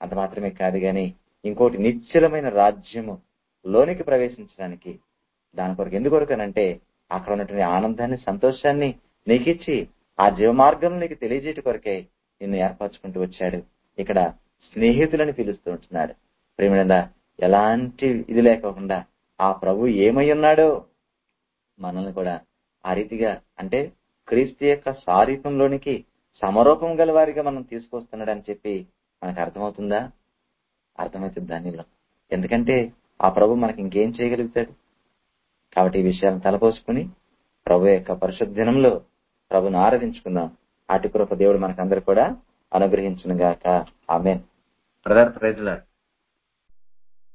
అంత మాత్రమే కాదు గాని ఇంకోటి నిశ్చలమైన రాజ్యము లోనికి ప్రవేశించడానికి దాని కొరకు ఎందుకొరకనంటే అక్కడ ఉన్నటువంటి ఆనందాన్ని సంతోషాన్ని నీకిచ్చి ఆ జీవమార్గం నీకు తెలియజేయట కొరకే నిన్ను ఏర్పరచుకుంటూ వచ్చాడు ఇక్కడ స్నేహితులని పిలుస్తూ ఉంటున్నాడు ప్రేమిడ ఎలాంటి ఇది లేకుండా ఆ ప్రభు ఏమై ఉన్నాడో మనల్ని కూడా ఆ రీతిగా అంటే క్రీస్తు యొక్క సారూప్యంలోనికి సమరూపం గల వారిగా మనం తీసుకొస్తున్నాడు అని చెప్పి మనకు అర్థమవుతుందా అర్థమవుతుంది దానిలో ఎందుకంటే ఆ ప్రభు మనకి ఇంకేం చేయగలుగుతాడు కాబట్టి ఈ విషయాలను తలపోసుకుని ప్రభు యొక్క పరిశుద్ధ దినంలో ప్రభుని ఆరాధించుకుందాం అటు కృప దేవుడు మనకందరు కూడా అనుగ్రహించును గాక ఆమె బ్రదర్ ప్రైజ్లాడ్